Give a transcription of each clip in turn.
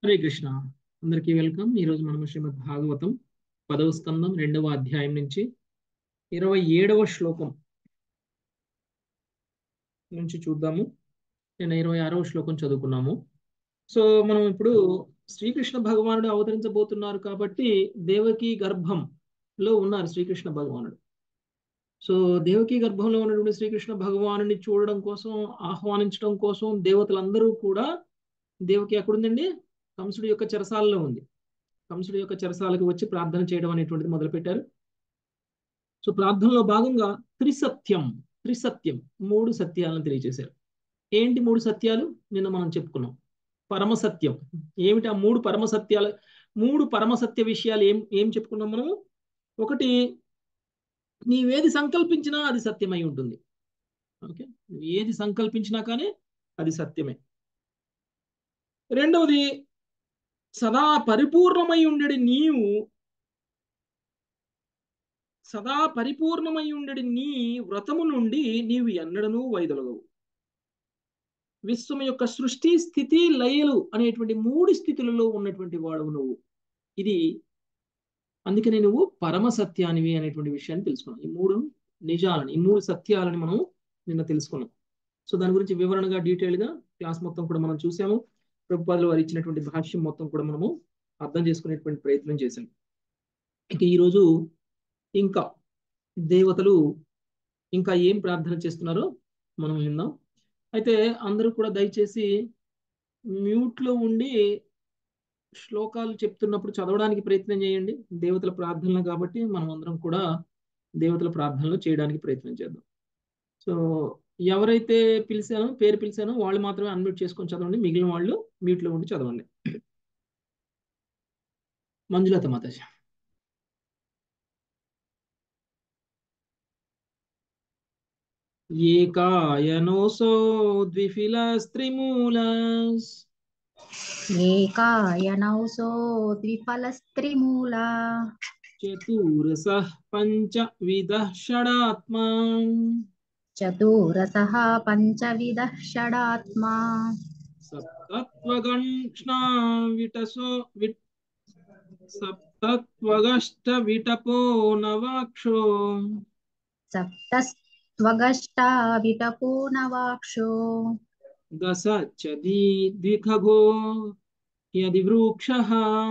హరే కృష్ణ అందరికీ వెల్కమ్ ఈరోజు మనం శ్రీమద్ భాగవతం పదవ స్కందం రెండవ అధ్యాయం నుంచి ఇరవై ఏడవ శ్లోకం నుంచి చూద్దాము నేను ఇరవై ఆరవ శ్లోకం చదువుకున్నాము సో మనం ఇప్పుడు శ్రీకృష్ణ భగవానుడు అవతరించబోతున్నారు కాబట్టి దేవకి గర్భంలో ఉన్నారు శ్రీకృష్ణ భగవానుడు సో దేవకి గర్భంలో ఉన్నటువంటి శ్రీకృష్ణ భగవానుని చూడడం కోసం ఆహ్వానించడం కోసం దేవతలందరూ కూడా దేవకి ఎక్కడుందండి కంసుడి యొక్క చెరసాలలో ఉంది కంసుడి యొక్క చెరసాలకు వచ్చి ప్రార్థన చేయడం అనేటువంటిది మొదలుపెట్టారు సో ప్రార్థనలో భాగంగా త్రిసత్యం త్రిసత్యం మూడు సత్యాలను తెలియజేశారు ఏంటి మూడు సత్యాలు నిన్న మనం చెప్పుకున్నాం పరమసత్యం ఏమిటి ఆ మూడు పరమసత్యాలు మూడు పరమసత్య విషయాలు ఏం ఏం చెప్పుకున్నాం మనము ఒకటి నీవేది సంకల్పించినా అది సత్యమై ఉంటుంది ఓకే ఏది సంకల్పించినా కానీ అది సత్యమే రెండవది సదా పరిపూర్ణమై ఉండడి నీవు సదా పరిపూర్ణమై ఉండడి నీ వ్రతము నుండి నీవు ఎన్నడనూ వైదొలగవు విశ్వం యొక్క సృష్టి స్థితి లయలు అనేటువంటి మూడు స్థితులలో ఉన్నటువంటి వాడవు నువ్వు ఇది అందుకనే నువ్వు పరమ సత్యానివి అనేటువంటి విషయాన్ని తెలుసుకున్నావు ఈ మూడు నిజాలని ఈ మూడు సత్యాలని మనం నిన్న తెలుసుకున్నాం సో దాని గురించి వివరణగా డీటెయిల్గా క్లాస్ మొత్తం కూడా మనం చూసాము ప్రభుపాదులు వారు ఇచ్చినటువంటి భాష్యం మొత్తం కూడా మనము అర్థం చేసుకునేటువంటి ప్రయత్నం చేశాం ఇక ఈరోజు ఇంకా దేవతలు ఇంకా ఏం ప్రార్థన చేస్తున్నారో మనం విందాం అయితే అందరూ కూడా దయచేసి మ్యూట్లో ఉండి శ్లోకాలు చెప్తున్నప్పుడు చదవడానికి ప్రయత్నం చేయండి దేవతల ప్రార్థనలు కాబట్టి మనం అందరం కూడా దేవతల ప్రార్థనలు చేయడానికి ప్రయత్నం చేద్దాం సో ఎవరైతే పిలిచానో పేరు పిలిచానో వాళ్ళు మాత్రమే అన్మ్యూట్ చేసుకొని చదవండి మిగిలిన వాళ్ళు మ్యూట్లో ఉండి చదవండి మంజులత మాతాజ ఏకాయనోసో ద్విఫిలస్త్రిమూలస్ ఏకాయనౌసో ద్విఫలస్త్రిమూలా చతురసః పంచవిధః షడాత్మా చతురసః పంచవిధః షడాత్మా సప్తత్వగంష్ణా విటసో విట్ సప్తత్వగష్ట విటపో నవాక్షో సప్తస్త్వగష్టా విటపో నవాక్షో దశ చది ద్విఖగో యది వృక్షః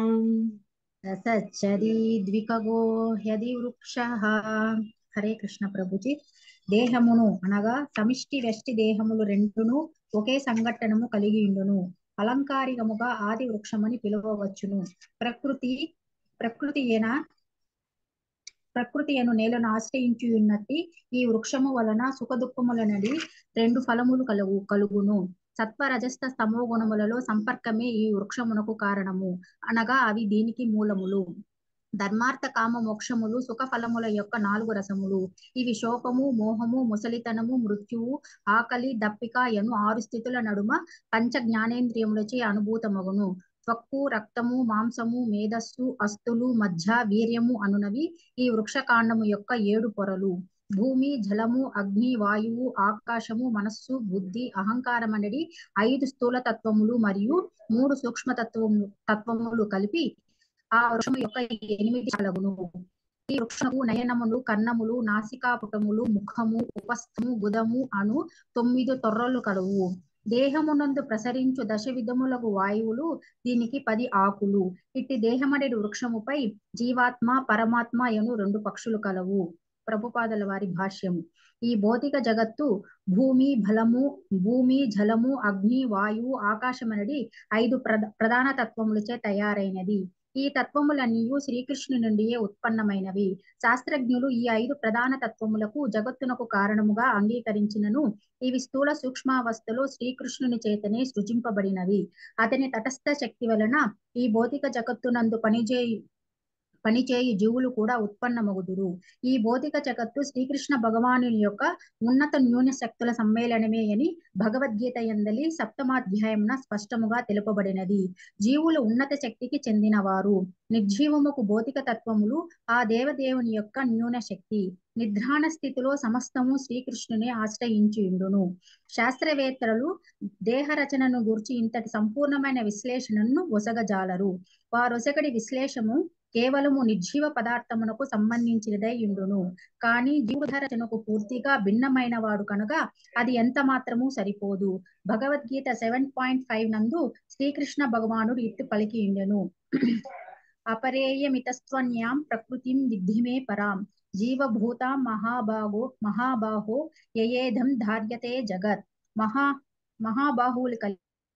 రసచ్చరి ద్వికగో హ్యది వృక్ష హరే కృష్ణ ప్రభుజీ దేహమును అనగా సమిష్టి వ్యష్టి దేహములు రెండును ఒకే సంఘటనము కలిగి ఉండును అలంకారికముగా ఆది వృక్షమని పిలువవచ్చును ప్రకృతి ప్రకృతి ఏన ప్రకృతి అను నేలను ఆశ్రయించి ఉన్నట్టి ఈ వృక్షము వలన సుఖ దుఃఖములనడి రెండు ఫలములు కలుగు కలుగును సత్వ రజస్త స్తమో గుణములలో సంపర్కమే ఈ వృక్షమునకు కారణము అనగా అవి దీనికి మూలములు ధర్మార్థ కామ మోక్షములు సుఖ ఫలముల యొక్క నాలుగు రసములు ఇవి శోకము మోహము ముసలితనము మృత్యువు ఆకలి దప్పిక ఎను ఆరు స్థితుల నడుమ పంచ జ్ఞానేంద్రియములచే అనుభూతమగును త్వక్కు రక్తము మాంసము మేధస్సు అస్తులు మధ్య వీర్యము అనునవి ఈ వృక్షకాండము యొక్క ఏడు పొరలు భూమి జలము అగ్ని వాయువు ఆకాశము మనస్సు బుద్ధి అహంకారం అనేది ఐదు స్థూల తత్వములు మరియు మూడు సూక్ష్మ తత్వము తత్వములు కలిపి ఆ వృక్షము యొక్క ఎనిమిది కలగును ఈ వృక్షము నయనములు కన్నములు నాసికాపుటములు ముఖము ఉపస్థము గుదము అను తొమ్మిది తొర్రలు కలవు దేహమునందు ప్రసరించు దశ విధములకు వాయువులు దీనికి పది ఆకులు ఇట్టి దేహమడెడు వృక్షముపై జీవాత్మ పరమాత్మ ఎను రెండు పక్షులు కలవు ప్రభుపాదల వారి భాష్యము ఈ భౌతిక జగత్తు భూమి బలము భూమి జలము అగ్ని వాయువు ఆకాశమనడి ఐదు ప్రధ ప్రధాన తత్వములచే తయారైనది ఈ తత్వములన్నీ శ్రీకృష్ణు నుండియే ఉత్పన్నమైనవి శాస్త్రజ్ఞులు ఈ ఐదు ప్రధాన తత్వములకు జగత్తునకు కారణముగా అంగీకరించినను ఇవి స్థూల సూక్ష్మావస్థలో శ్రీకృష్ణుని చేతనే సృజింపబడినవి అతని తటస్థ శక్తి వలన ఈ భౌతిక జగత్తునందు పనిచేయు పనిచేయు జీవులు కూడా ఉత్పన్నమగుదురు ఈ భౌతిక జగత్తు శ్రీకృష్ణ భగవానుని యొక్క ఉన్నత న్యూన శక్తుల సమ్మేళనమే అని భగవద్గీత ఎందలి సప్తమాధ్యాయమున స్పష్టముగా తెలుపబడినది జీవులు ఉన్నత శక్తికి చెందినవారు నిర్జీవముకు భౌతిక తత్వములు ఆ దేవదేవుని యొక్క న్యూన శక్తి నిద్రాణ స్థితిలో సమస్తము శ్రీకృష్ణుని ఆశ్రయించి ఉండును శాస్త్రవేత్తలు దేహ రచనను గూర్చి ఇంతటి సంపూర్ణమైన విశ్లేషణను ఒసగజాలరు వారొసగడి విశ్లేషము కేవలము నిర్జీవ పదార్థమునకు సంబంధించినదై ఉండును కానీ జీవధ రచనకు పూర్తిగా భిన్నమైన వాడు కనుక అది ఎంత మాత్రము సరిపోదు భగవద్గీత సెవెన్ పాయింట్ ఫైవ్ నందు శ్రీకృష్ణ భగవానుడు ఇట్టు పలికి ఉండెను అపరేయమితస్త్వన్యాం ప్రకృతిం విద్ధిమే పరాం జీవభూత మహాబాహో మహాబాహో యయేధం ధార్యతే జగత్ మహా మహాబాహువులు కలి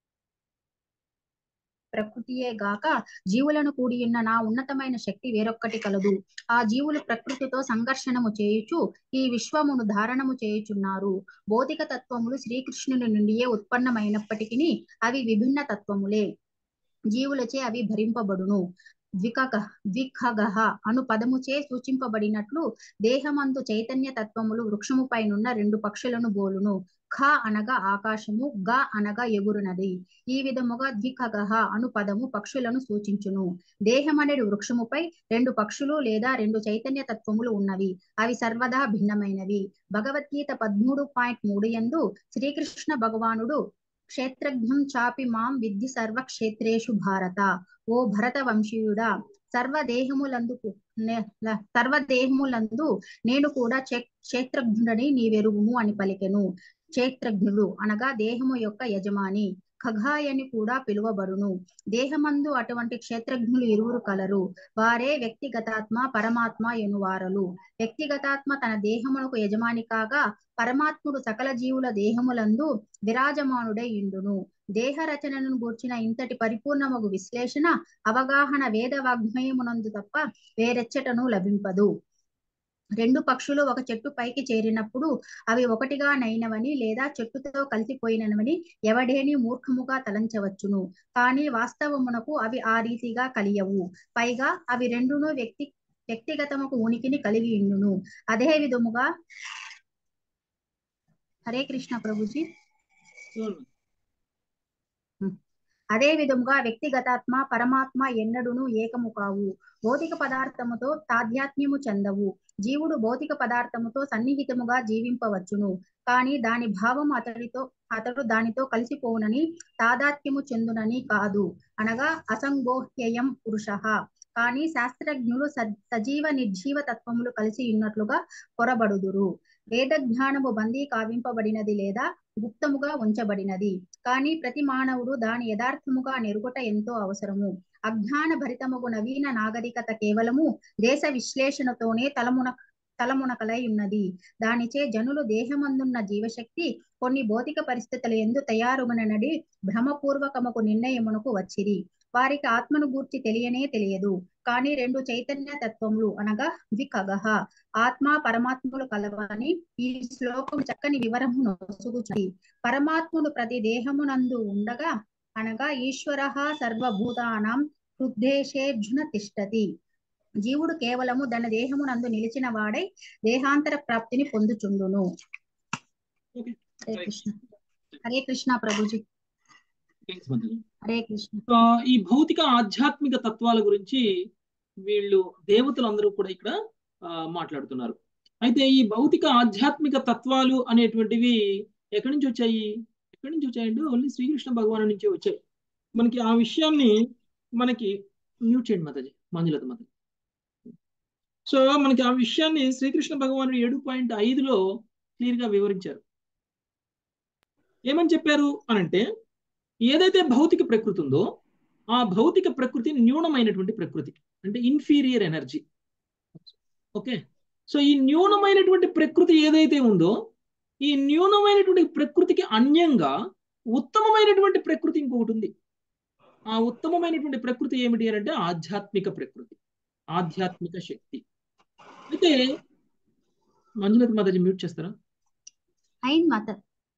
ప్రకృతియే గాక జీవులను కూడి ఉన్న నా ఉన్నతమైన శక్తి వేరొక్కటి కలదు ఆ జీవులు ప్రకృతితో సంఘర్షణము చేయుచు ఈ విశ్వమును ధారణము చేయుచున్నారు భౌతిక తత్వములు శ్రీకృష్ణుని నుండియే ఉత్పన్నమైనప్పటికీ అవి విభిన్న తత్వములే జీవులచే అవి భరింపబడును ద్వికగ ద్విఖగహ అను పదముచే సూచింపబడినట్లు దేహమందు చైతన్య తత్వములు వృక్షముపైనున్న రెండు పక్షులను బోలును ఖ అనగా ఆకాశము గ అనగా ఎగురునది ఈ విధముగా ద్విఖగహ అను పదము పక్షులను సూచించును దేహమనేడు వృక్షముపై రెండు పక్షులు లేదా రెండు చైతన్య తత్వములు ఉన్నవి అవి సర్వదా భిన్నమైనవి భగవద్గీత పదమూడు పాయింట్ మూడు ఎందు శ్రీకృష్ణ భగవానుడు క్షేత్రజ్ఞం చాపి మాం విద్ధి సర్వక్షేత్రేషు భారత ఓ భరత వంశీయుడా సర్వదేహములందు సర్వదేహములందు నేను కూడా క్షేత్రజ్ఞుడని నీవెరుగుము అని పలికెను క్షేత్రజ్ఞుడు అనగా దేహము యొక్క యజమాని ఖగాయని కూడా పిలువబడును దేహమందు అటువంటి క్షేత్రజ్ఞులు ఇరువురు కలరు వారే వ్యక్తిగతాత్మ పరమాత్మ ఎనువారలు వ్యక్తిగతాత్మ తన దేహమునకు యజమాని కాగా పరమాత్ముడు సకల జీవుల దేహములందు విరాజమానుడై ఇండును దేహ రచనను గూర్చిన ఇంతటి పరిపూర్ణమగు విశ్లేషణ అవగాహన వేద వాగ్మయమునందు తప్ప వేరెచ్చటను లభింపదు రెండు పక్షులు ఒక చెట్టు పైకి చేరినప్పుడు అవి ఒకటిగా నైనవని లేదా చెట్టుతో కలిసిపోయినవని ఎవడేని మూర్ఖముగా తలంచవచ్చును కానీ వాస్తవమునకు అవి ఆ రీతిగా కలియవు పైగా అవి రెండును వ్యక్తి వ్యక్తిగతముకు ఉనికిని కలిగి ఉండును అదే విధముగా హరే కృష్ణ ప్రభుజీ అదే విధముగా వ్యక్తిగతాత్మ పరమాత్మ ఎన్నడును ఏకము కావు భౌతిక పదార్థముతో తాధ్యాత్మ్యము చెందవు జీవుడు భౌతిక పదార్థముతో సన్నిహితముగా జీవింపవచ్చును కానీ దాని భావం అతడితో అతడు దానితో కలిసిపోవునని తాదాత్మ్యము చెందునని కాదు అనగా అసంగోహ్యయం పురుష కానీ శాస్త్రజ్ఞులు సజీవ నిర్జీవ తత్వములు కలిసి ఉన్నట్లుగా పొరబడుదురు వేద జ్ఞానము బందీ కావింపబడినది లేదా గుప్తముగా ఉంచబడినది కానీ ప్రతి మానవుడు దాని యథార్థముగా నెరుగుట ఎంతో అవసరము అజ్ఞాన భరితముగు నవీన నాగరికత కేవలము దేశ విశ్లేషణతోనే తలమున తలమునకలై ఉన్నది దానిచే జనులు దేహమందున్న జీవశక్తి కొన్ని భౌతిక పరిస్థితుల ఎందు తయారుగనడి భ్రమపూర్వకముకు నిర్ణయమునకు వచ్చిరి వారికి ఆత్మను గూర్చి తెలియనే తెలియదు కానీ రెండు చైతన్య తత్వములు అనగా ద్వికగహ ఆత్మ పరమాత్ములు కలవని ఈ శ్లోకం చక్కని వివరము నొసుగుచుంది పరమాత్ముడు ప్రతి దేహమునందు ఉండగా అనగా ఈశ్వర సర్వభూతానాం హృద్దేశేర్జున తిష్టతి జీవుడు కేవలము తన దేహమునందు నిలిచిన వాడై దేహాంతర ప్రాప్తిని పొందుచుండును హరే కృష్ణ హరే కృష్ణ ప్రభుజీ హరే కృష్ణ ఈ భౌతిక ఆధ్యాత్మిక తత్వాల గురించి వీళ్ళు దేవతలందరూ కూడా ఇక్కడ మాట్లాడుతున్నారు అయితే ఈ భౌతిక ఆధ్యాత్మిక తత్వాలు అనేటువంటివి ఎక్కడి నుంచి వచ్చాయి ఎక్కడి నుంచి వచ్చాయంటే ఓన్లీ శ్రీకృష్ణ భగవాను నుంచి వచ్చాయి మనకి ఆ విషయాన్ని మనకి మ్యూట్ చేయండి మాతాజీ మంజులత మాతాజీ సో మనకి ఆ విషయాన్ని శ్రీకృష్ణ భగవానుడు ఏడు పాయింట్ ఐదులో క్లియర్గా వివరించారు ఏమని చెప్పారు అనంటే ఏదైతే భౌతిక ప్రకృతి ఉందో ఆ భౌతిక ప్రకృతి న్యూనమైనటువంటి ప్రకృతి అంటే ఇన్ఫీరియర్ ఎనర్జీ ఓకే సో ఈ న్యూనమైనటువంటి ప్రకృతి ఏదైతే ఉందో ఈ న్యూనమైనటువంటి ప్రకృతికి అన్యంగా ఉత్తమమైనటువంటి ప్రకృతి ఇంకొకటి ఉంది ఆ ఉత్తమమైనటువంటి ప్రకృతి ఏమిటి అంటే ఆధ్యాత్మిక ప్రకృతి ఆధ్యాత్మిక శక్తి అయితే మంజులత మాతాజీ మ్యూట్ చేస్తారా అయింది మాత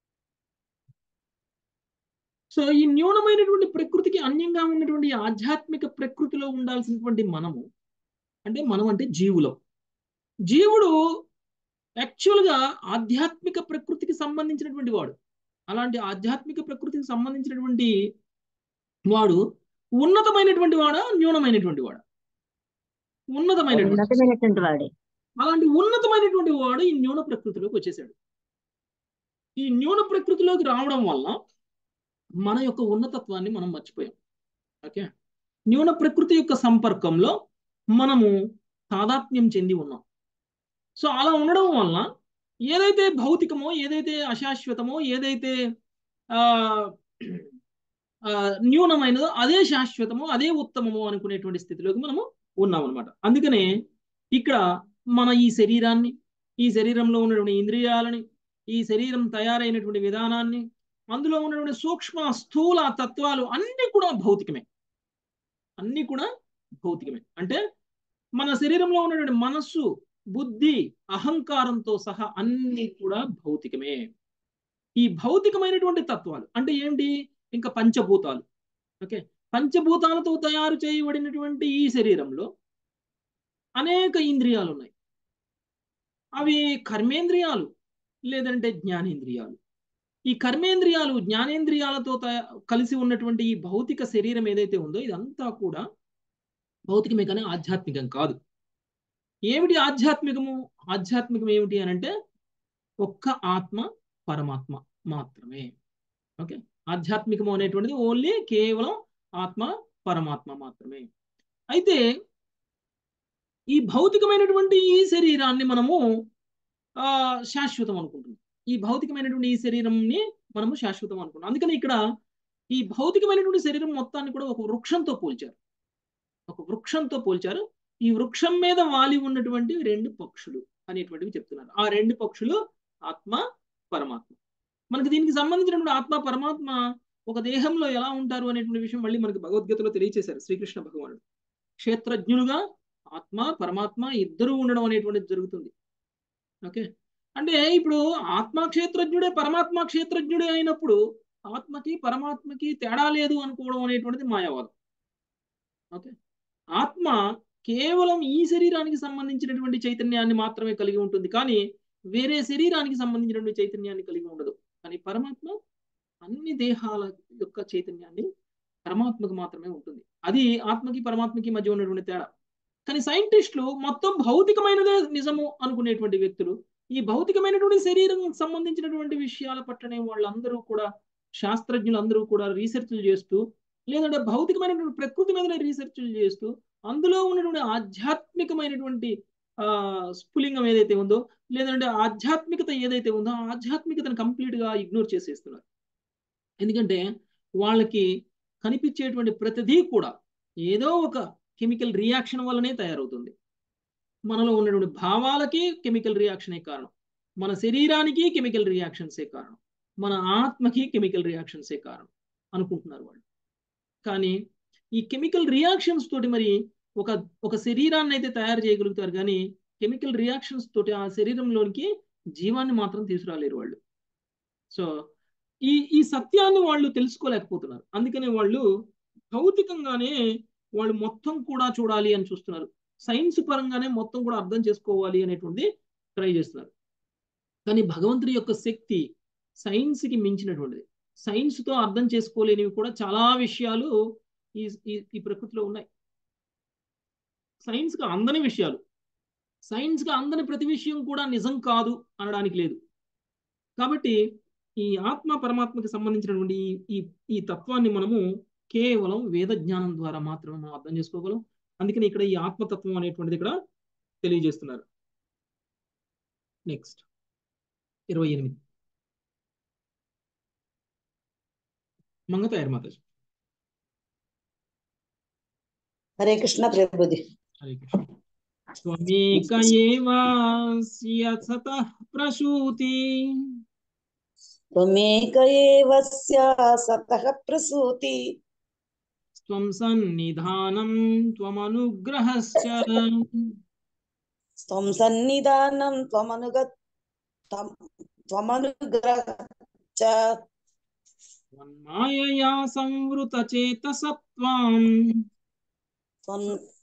సో ఈ న్యూనమైనటువంటి ప్రకృతికి అన్యంగా ఉన్నటువంటి ఆధ్యాత్మిక ప్రకృతిలో ఉండాల్సినటువంటి మనము అంటే మనం అంటే జీవులం జీవుడు యాక్చువల్గా ఆధ్యాత్మిక ప్రకృతికి సంబంధించినటువంటి వాడు అలాంటి ఆధ్యాత్మిక ప్రకృతికి సంబంధించినటువంటి వాడు ఉన్నతమైనటువంటి వాడా న్యూనమైనటువంటి వాడా ఉన్నతమైనటువంటి ఉన్నతమైనటువంటి వాడే అలాంటి ఉన్నతమైనటువంటి వాడు ఈ న్యూన ప్రకృతిలోకి వచ్చేసాడు ఈ న్యూన ప్రకృతిలోకి రావడం వల్ల మన యొక్క ఉన్నతత్వాన్ని మనం మర్చిపోయాం ఓకే న్యూన ప్రకృతి యొక్క సంపర్కంలో మనము తాదాత్మ్యం చెంది ఉన్నాం సో అలా ఉండడం వల్ల ఏదైతే భౌతికమో ఏదైతే అశాశ్వతమో ఏదైతే ఆ ఆ, న్యూనమైనదో అదే శాశ్వతమో అదే ఉత్తమమో అనుకునేటువంటి స్థితిలోకి మనము ఉన్నాం అనమాట అందుకనే ఇక్కడ మన ఈ శరీరాన్ని ఈ శరీరంలో ఉన్నటువంటి ఇంద్రియాలని ఈ శరీరం తయారైనటువంటి విధానాన్ని అందులో ఉన్నటువంటి సూక్ష్మ స్థూల తత్వాలు అన్నీ కూడా భౌతికమే అన్నీ కూడా భౌతికమే అంటే మన శరీరంలో ఉన్నటువంటి మనస్సు బుద్ధి అహంకారంతో సహా అన్ని కూడా భౌతికమే ఈ భౌతికమైనటువంటి తత్వాలు అంటే ఏంటి ఇంకా పంచభూతాలు ఓకే పంచభూతాలతో తయారు చేయబడినటువంటి ఈ శరీరంలో అనేక ఇంద్రియాలు ఉన్నాయి అవి కర్మేంద్రియాలు లేదంటే జ్ఞానేంద్రియాలు ఈ కర్మేంద్రియాలు జ్ఞానేంద్రియాలతో తయా కలిసి ఉన్నటువంటి ఈ భౌతిక శరీరం ఏదైతే ఉందో ఇదంతా కూడా భౌతికమే కానీ ఆధ్యాత్మికం కాదు ఏమిటి ఆధ్యాత్మికము ఆధ్యాత్మికం ఏమిటి అని అంటే ఒక్క ఆత్మ పరమాత్మ మాత్రమే ఓకే ఆధ్యాత్మికము అనేటువంటిది ఓన్లీ కేవలం ఆత్మ పరమాత్మ మాత్రమే అయితే ఈ భౌతికమైనటువంటి ఈ శరీరాన్ని మనము ఆ శాశ్వతం అనుకుంటున్నాం ఈ భౌతికమైనటువంటి ఈ శరీరంని మనము శాశ్వతం అనుకుంటున్నాం అందుకని ఇక్కడ ఈ భౌతికమైనటువంటి శరీరం మొత్తాన్ని కూడా ఒక వృక్షంతో పోల్చారు ఒక వృక్షంతో పోల్చారు ఈ వృక్షం మీద వాలి ఉన్నటువంటి రెండు పక్షులు అనేటువంటివి చెప్తున్నారు ఆ రెండు పక్షులు ఆత్మ పరమాత్మ మనకి దీనికి సంబంధించినటువంటి ఆత్మ పరమాత్మ ఒక దేహంలో ఎలా ఉంటారు అనేటువంటి విషయం మళ్ళీ మనకి భగవద్గీతలో తెలియచేశారు శ్రీకృష్ణ భగవానుడు క్షేత్రజ్ఞులుగా ఆత్మ పరమాత్మ ఇద్దరు ఉండడం అనేటువంటిది జరుగుతుంది ఓకే అంటే ఇప్పుడు ఆత్మ క్షేత్రజ్ఞుడే పరమాత్మ క్షేత్రజ్ఞుడే అయినప్పుడు ఆత్మకి పరమాత్మకి తేడా లేదు అనుకోవడం అనేటువంటిది మాయావాదం ఓకే ఆత్మ కేవలం ఈ శరీరానికి సంబంధించినటువంటి చైతన్యాన్ని మాత్రమే కలిగి ఉంటుంది కానీ వేరే శరీరానికి సంబంధించినటువంటి చైతన్యాన్ని కలిగి ఉండదు కానీ పరమాత్మ అన్ని దేహాల యొక్క చైతన్యాన్ని పరమాత్మకు మాత్రమే ఉంటుంది అది ఆత్మకి పరమాత్మకి మధ్య ఉన్నటువంటి తేడా కానీ సైంటిస్టులు మొత్తం భౌతికమైనదే నిజము అనుకునేటువంటి వ్యక్తులు ఈ భౌతికమైనటువంటి శరీరం సంబంధించినటువంటి విషయాల పట్లనే వాళ్ళందరూ కూడా శాస్త్రజ్ఞులు అందరూ కూడా రీసెర్చ్లు చేస్తూ లేదంటే భౌతికమైనటువంటి ప్రకృతి మీదనే రీసెర్చ్లు చేస్తూ అందులో ఉన్నటువంటి ఆధ్యాత్మికమైనటువంటి ఆ స్ఫులింగం ఏదైతే ఉందో లేదంటే ఆధ్యాత్మికత ఏదైతే ఉందో ఆ ఆధ్యాత్మికతను కంప్లీట్ గా ఇగ్నోర్ చేసేస్తున్నారు ఎందుకంటే వాళ్ళకి కనిపించేటువంటి ప్రతిదీ కూడా ఏదో ఒక కెమికల్ రియాక్షన్ వల్లనే తయారవుతుంది మనలో ఉన్నటువంటి భావాలకి కెమికల్ రియాక్షనే కారణం మన శరీరానికి కెమికల్ రియాక్షన్సే కారణం మన ఆత్మకి కెమికల్ రియాక్షన్సే కారణం అనుకుంటున్నారు వాళ్ళు కానీ ఈ కెమికల్ రియాక్షన్స్ తోటి మరి ఒక ఒక శరీరాన్ని అయితే తయారు చేయగలుగుతారు కానీ కెమికల్ రియాక్షన్స్ తోటి ఆ శరీరంలోనికి జీవాన్ని మాత్రం తీసుకురాలేరు వాళ్ళు సో ఈ ఈ సత్యాన్ని వాళ్ళు తెలుసుకోలేకపోతున్నారు అందుకనే వాళ్ళు భౌతికంగానే వాళ్ళు మొత్తం కూడా చూడాలి అని చూస్తున్నారు సైన్స్ పరంగానే మొత్తం కూడా అర్థం చేసుకోవాలి అనేటువంటి ట్రై చేస్తున్నారు కానీ భగవంతుడి యొక్క శక్తి సైన్స్కి మించినటువంటిది సైన్స్తో అర్థం చేసుకోలేనివి కూడా చాలా విషయాలు ఈ ఈ ప్రకృతిలో ఉన్నాయి సైన్స్కి అందని విషయాలు సైన్స్కి అందని ప్రతి విషయం కూడా నిజం కాదు అనడానికి లేదు కాబట్టి ఈ ఆత్మ పరమాత్మకి సంబంధించినటువంటి ఈ ఈ తత్వాన్ని మనము కేవలం వేద జ్ఞానం ద్వారా మాత్రమే మనం అర్థం చేసుకోగలం అందుకని ఇక్కడ ఈ ఆత్మతత్వం అనేటువంటిది ఇక్కడ తెలియజేస్తున్నారు నెక్స్ట్ ఇరవై ఎనిమిది మంగ తయారు మాతాజీ హరే కృష్ణ ప్రభుది హరే కృష్ణ త్వమేక ఏవాస్య సతః ప్రసూతి త్వమేక ఏవ సతః ప్రసూతి త్వం సన్నిధానం త్వమనుగ్రహశ్చ త్వం సన్నిధానం త్వమనుగ త్వమనుగ్రహ చ త్వన్మాయయా సంవృత చేతసత్వాం త్వం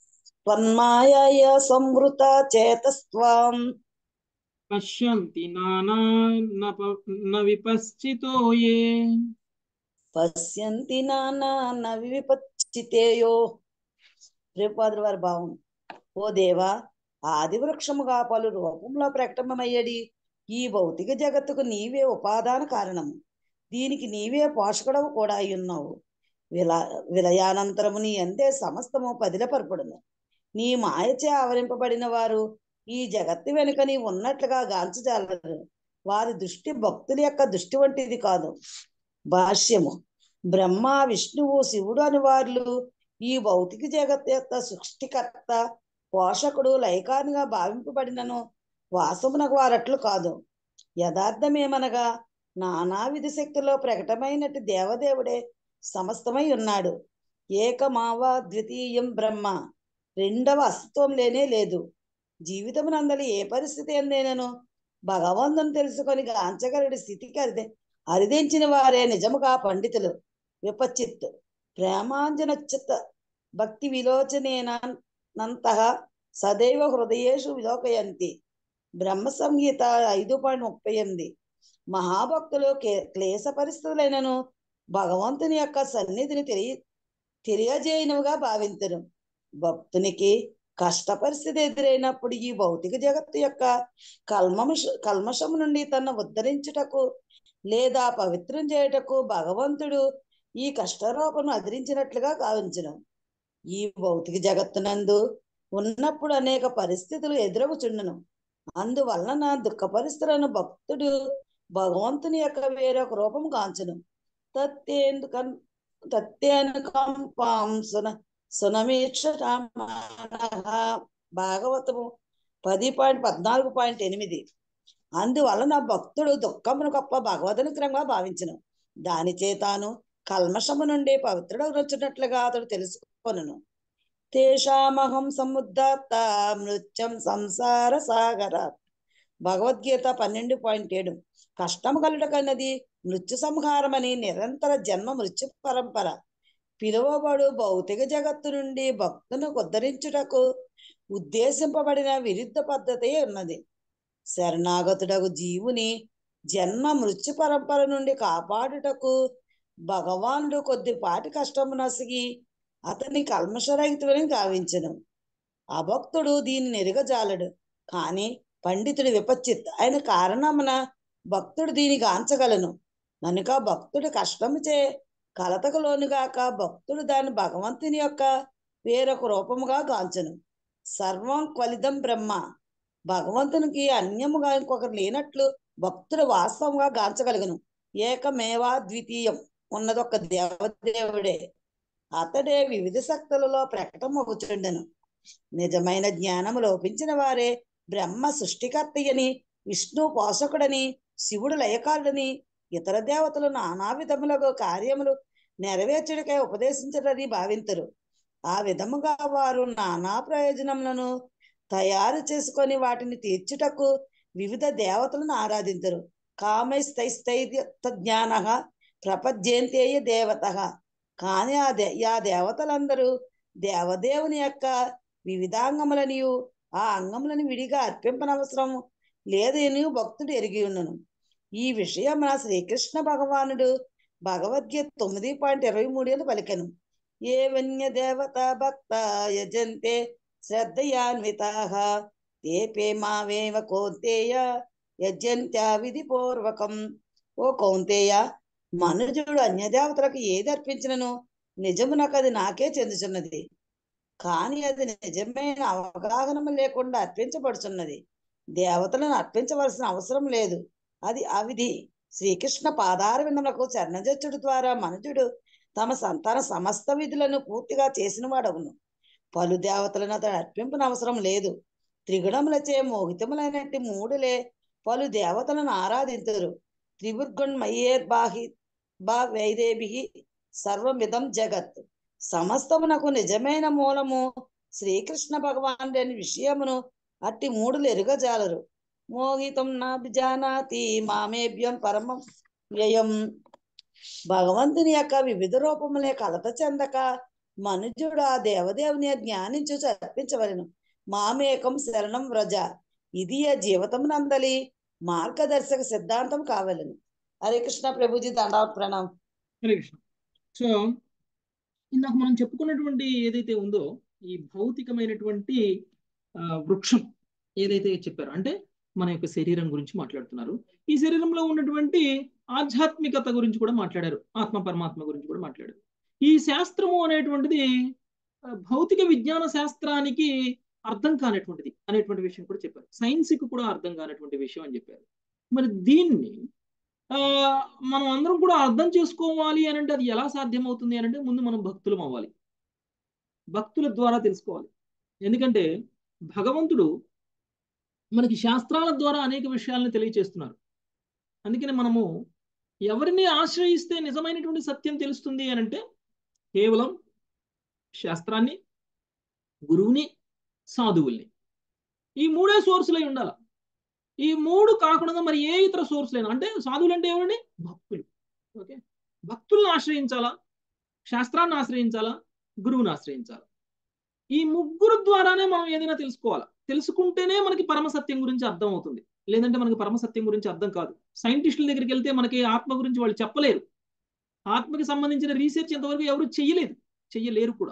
త్వన్మాయాయ సంవృత చేతస్త్వాం పశ్యంతి నానా న ప- న విపశ్చితో ఏ పశ్యంతి నానా నవిపచ్చితేయో రేపాదుల వారి భావం ఓ దేవా ఆది వృక్షముగా పలు రూపంలో ప్రకటమయ్యడి ఈ భౌతిక జగత్తుకు నీవే ఉపాదాన కారణము దీనికి నీవే పోషకుడవు కూడా అయ్యున్నావు విల విలయానంతరము నీ అందే సమస్తము పదిలపరపడును నీ మాయచే ఆవరింపబడిన వారు ఈ జగత్తు వెనుక నీ ఉన్నట్లుగా గాంచజాలరు వారి దృష్టి భక్తుల యొక్క దృష్టి వంటిది కాదు భాష్యము బ్రహ్మ విష్ణువు శివుడు అని వారు ఈ భౌతిక జగత్ యొక్క సృష్టికర్త పోషకుడు లైకానిగా భావింపబడినను వాసమునకు వారట్లు కాదు యథార్థమేమనగా నానావిధ శక్తిలో ప్రకటమైనట్టు దేవదేవుడే సమస్తమై ఉన్నాడు ఏకమావా ద్వితీయం బ్రహ్మ రెండవ అస్తిత్వం లేనే లేదు జీవితమునందలి ఏ పరిస్థితి అందేనను భగవంతుని తెలుసుకొని గాంచగలడి స్థితికి అరిదే అరిదించిన వారే నిజముగా పండితులు విపచిత్ ప్రేమాంజనచిత్ భక్తి విలోచనేనంత సదైవ హృదయేషు విలోకయంతి బ్రహ్మ సంగీత ఐదు పాయింట్ ముప్పై ఎనిమిది మహాభక్తులు కే- క్లేశ పరిస్థితులైనను భగవంతుని యొక్క సన్నిధిని తెలియ తెలియజేయనుగా భావించరు భక్తునికి కష్ట పరిస్థితి ఎదురైనప్పుడు ఈ భౌతిక జగత్తు యొక్క కల్మష కల్మషము నుండి తన ఉద్ధరించుటకు లేదా పవిత్రం చేయుటకు భగవంతుడు ఈ కష్టరూపను అదిరించినట్లుగా కావించను ఈ భౌతిక జగత్తునందు ఉన్నప్పుడు అనేక పరిస్థితులు ఎదురవుచుండును అందువలన దుఃఖ పరిస్థితులను భక్తుడు భగవంతుని యొక్క వేరొక రూపం కాంచును తత్తేందుక తత్తేనుకంపాం సున సునమీక్ష భాగవతము పది పాయింట్ పద్నాలుగు పాయింట్ ఎనిమిది అందువలన భక్తుడు దుఃఖమును గొప్ప భగవదనుగ్రహంగా భావించను దాని చేతాను కల్మషము నుండి పవిత్రుడు వచ్చినట్లుగా అతడు తెలుసుకొనును తేషామహం సముద్ధాత మృత్యం సంసార సాగర భగవద్గీత పన్నెండు పాయింట్ ఏడు కష్టము కలుటకన్నది మృత్యు సంహారమని నిరంతర జన్మ మృత్యు పరంపర పిలువబడు భౌతిక జగత్తు నుండి భక్తును ఉద్ధరించుటకు ఉద్దేశింపబడిన విరుద్ధ పద్ధతి ఉన్నది శరణాగతుడకు జీవుని జన్మ మృత్యు పరంపర నుండి కాపాడుటకు భగవానుడు కొద్దిపాటి కష్టము నసిగి అతని కల్మషరహితుని గావించను అభక్తుడు దీన్ని ఎరగజాలడు కానీ పండితుడు విపచ్చిత్ అయిన కారణమున భక్తుడు దీని గాంచగలను కనుక భక్తుడు కష్టము చే కలతకు లోనుగాక భక్తుడు దాని భగవంతుని యొక్క వేరొక రూపముగా గాంచను సర్వం క్వలిదం బ్రహ్మ భగవంతునికి అన్యముగా ఇంకొకరు లేనట్లు భక్తుడు వాస్తవంగా గాంచగలుగును ఏకమేవా ద్వితీయం ఉన్నదొక్క దేవదేవుడే అతడే వివిధ శక్తులలో ప్రకటమవుచుండెను నిజమైన జ్ఞానము లోపించిన వారే బ్రహ్మ సృష్టికర్తయని విష్ణు పోషకుడని శివుడు లయకారుడని ఇతర దేవతలు నానా విధములకు కార్యములు నెరవేర్చుడికై ఉపదేశించడని భావించరు ఆ విధముగా వారు నానా ప్రయోజనములను తయారు చేసుకొని వాటిని తీర్చుటకు వివిధ దేవతలను ఆరాధించరు కామైస్తైస్తైర్య జ్ఞాన ప్రపద్యంతేయ దేవత కానీ ఆ దే ఆ దేవతలందరూ దేవదేవుని యొక్క వివిధాంగములనియు ఆ అంగములను విడిగా అర్పింపనవసరం లేదని భక్తుడు ఎరిగి ఉన్నను ఈ విషయం నా శ్రీకృష్ణ భగవానుడు భగవద్గీత తొమ్మిది పాయింట్ ఇరవై మూడు పలికెను ఏ వన్య దేవత భక్త యజంతే శ్రద్ధయాన్వితాః తేపే మావేవ కౌంతేయ యజంత్యా విధి పూర్వకం ఓ కౌంతేయ మనుజుడు అన్యదేవతలకు ఏది అర్పించినను నిజమునకు అది నాకే చెందుచున్నది కానీ అది నిజమైన అవగాహన లేకుండా అర్పించబడుచున్నది దేవతలను అర్పించవలసిన అవసరం లేదు అది అవిధి శ్రీకృష్ణ పాదార విందములకు చరణజచ్చుడు ద్వారా మనుజుడు తమ సంతాన సమస్త విధులను పూర్తిగా చేసిన వాడవును పలు దేవతలను అతడు అర్పింపన అవసరం లేదు త్రిగుణములచే మోహితములైనట్టి మూడులే పలు దేవతలను ఆరాధించరు త్రిభుర్గుణ్మయ్యేర్ బాహి బా వైదేభి సర్వమిదం జగత్ సమస్తమునకు నిజమైన మూలము శ్రీకృష్ణ భగవానుడు అనే విషయమును అట్టి మూడులు ఎరుగజాలరు మోహితం నాభిజానాతి మామేభ్యం పరమం వ్యయం భగవంతుని యొక్క వివిధ రూపములే కలత చెందక మనుజుడు ఆ దేవదేవుని జ్ఞానించు చర్పించవలను మామేకం శరణం వ్రజ ఇది ఆ జీవితం నందలి మార్గదర్శక సిద్ధాంతం కావాలను హరే కృష్ణ ప్రభుజీ దండా ప్రణాం హరే కృష్ణ సో ఇందాక మనం చెప్పుకున్నటువంటి ఏదైతే ఉందో ఈ భౌతికమైనటువంటి ఆ, వృక్షం ఏదైతే చెప్పారో అంటే మన యొక్క శరీరం గురించి మాట్లాడుతున్నారు ఈ శరీరంలో ఉన్నటువంటి ఆధ్యాత్మికత గురించి కూడా మాట్లాడారు ఆత్మ పరమాత్మ గురించి కూడా మాట్లాడారు ఈ శాస్త్రము అనేటువంటిది ఆ, భౌతిక విజ్ఞాన శాస్త్రానికి అర్థం కానటువంటిది అనేటువంటి విషయం కూడా చెప్పారు సైన్స్కి కూడా అర్థం కానటువంటి విషయం అని చెప్పారు మరి దీన్ని ఆ మనం అందరం కూడా అర్థం చేసుకోవాలి అని అంటే అది ఎలా సాధ్యమవుతుంది అని అంటే ముందు మనం భక్తులం అవ్వాలి భక్తుల ద్వారా తెలుసుకోవాలి ఎందుకంటే భగవంతుడు మనకి శాస్త్రాల ద్వారా అనేక విషయాలను తెలియచేస్తున్నారు అందుకని మనము ఎవరిని ఆశ్రయిస్తే నిజమైనటువంటి సత్యం తెలుస్తుంది అని అంటే కేవలం శాస్త్రాన్ని గురువుని సాధువుల్ని ఈ మూడే సోర్సులై ఉండాలి ఈ మూడు కాకుండా మరి ఏ ఇతర సోర్స్ లేనా అంటే సాధువులు అంటే ఎవరండి భక్తులు ఓకే భక్తులను ఆశ్రయించాలా శాస్త్రాన్ని ఆశ్రయించాలా గురువుని ఆశ్రయించాలా ఈ ముగ్గురు ద్వారానే మనం ఏదైనా తెలుసుకోవాలా తెలుసుకుంటేనే మనకి పరమ సత్యం గురించి అర్థం అవుతుంది లేదంటే మనకి పరమ సత్యం గురించి అర్థం కాదు సైంటిస్టుల దగ్గరికి వెళ్తే మనకి ఆత్మ గురించి వాళ్ళు చెప్పలేరు ఆత్మకి సంబంధించిన రీసెర్చ్ ఇంతవరకు ఎవరు చెయ్యలేదు చెయ్యలేరు కూడా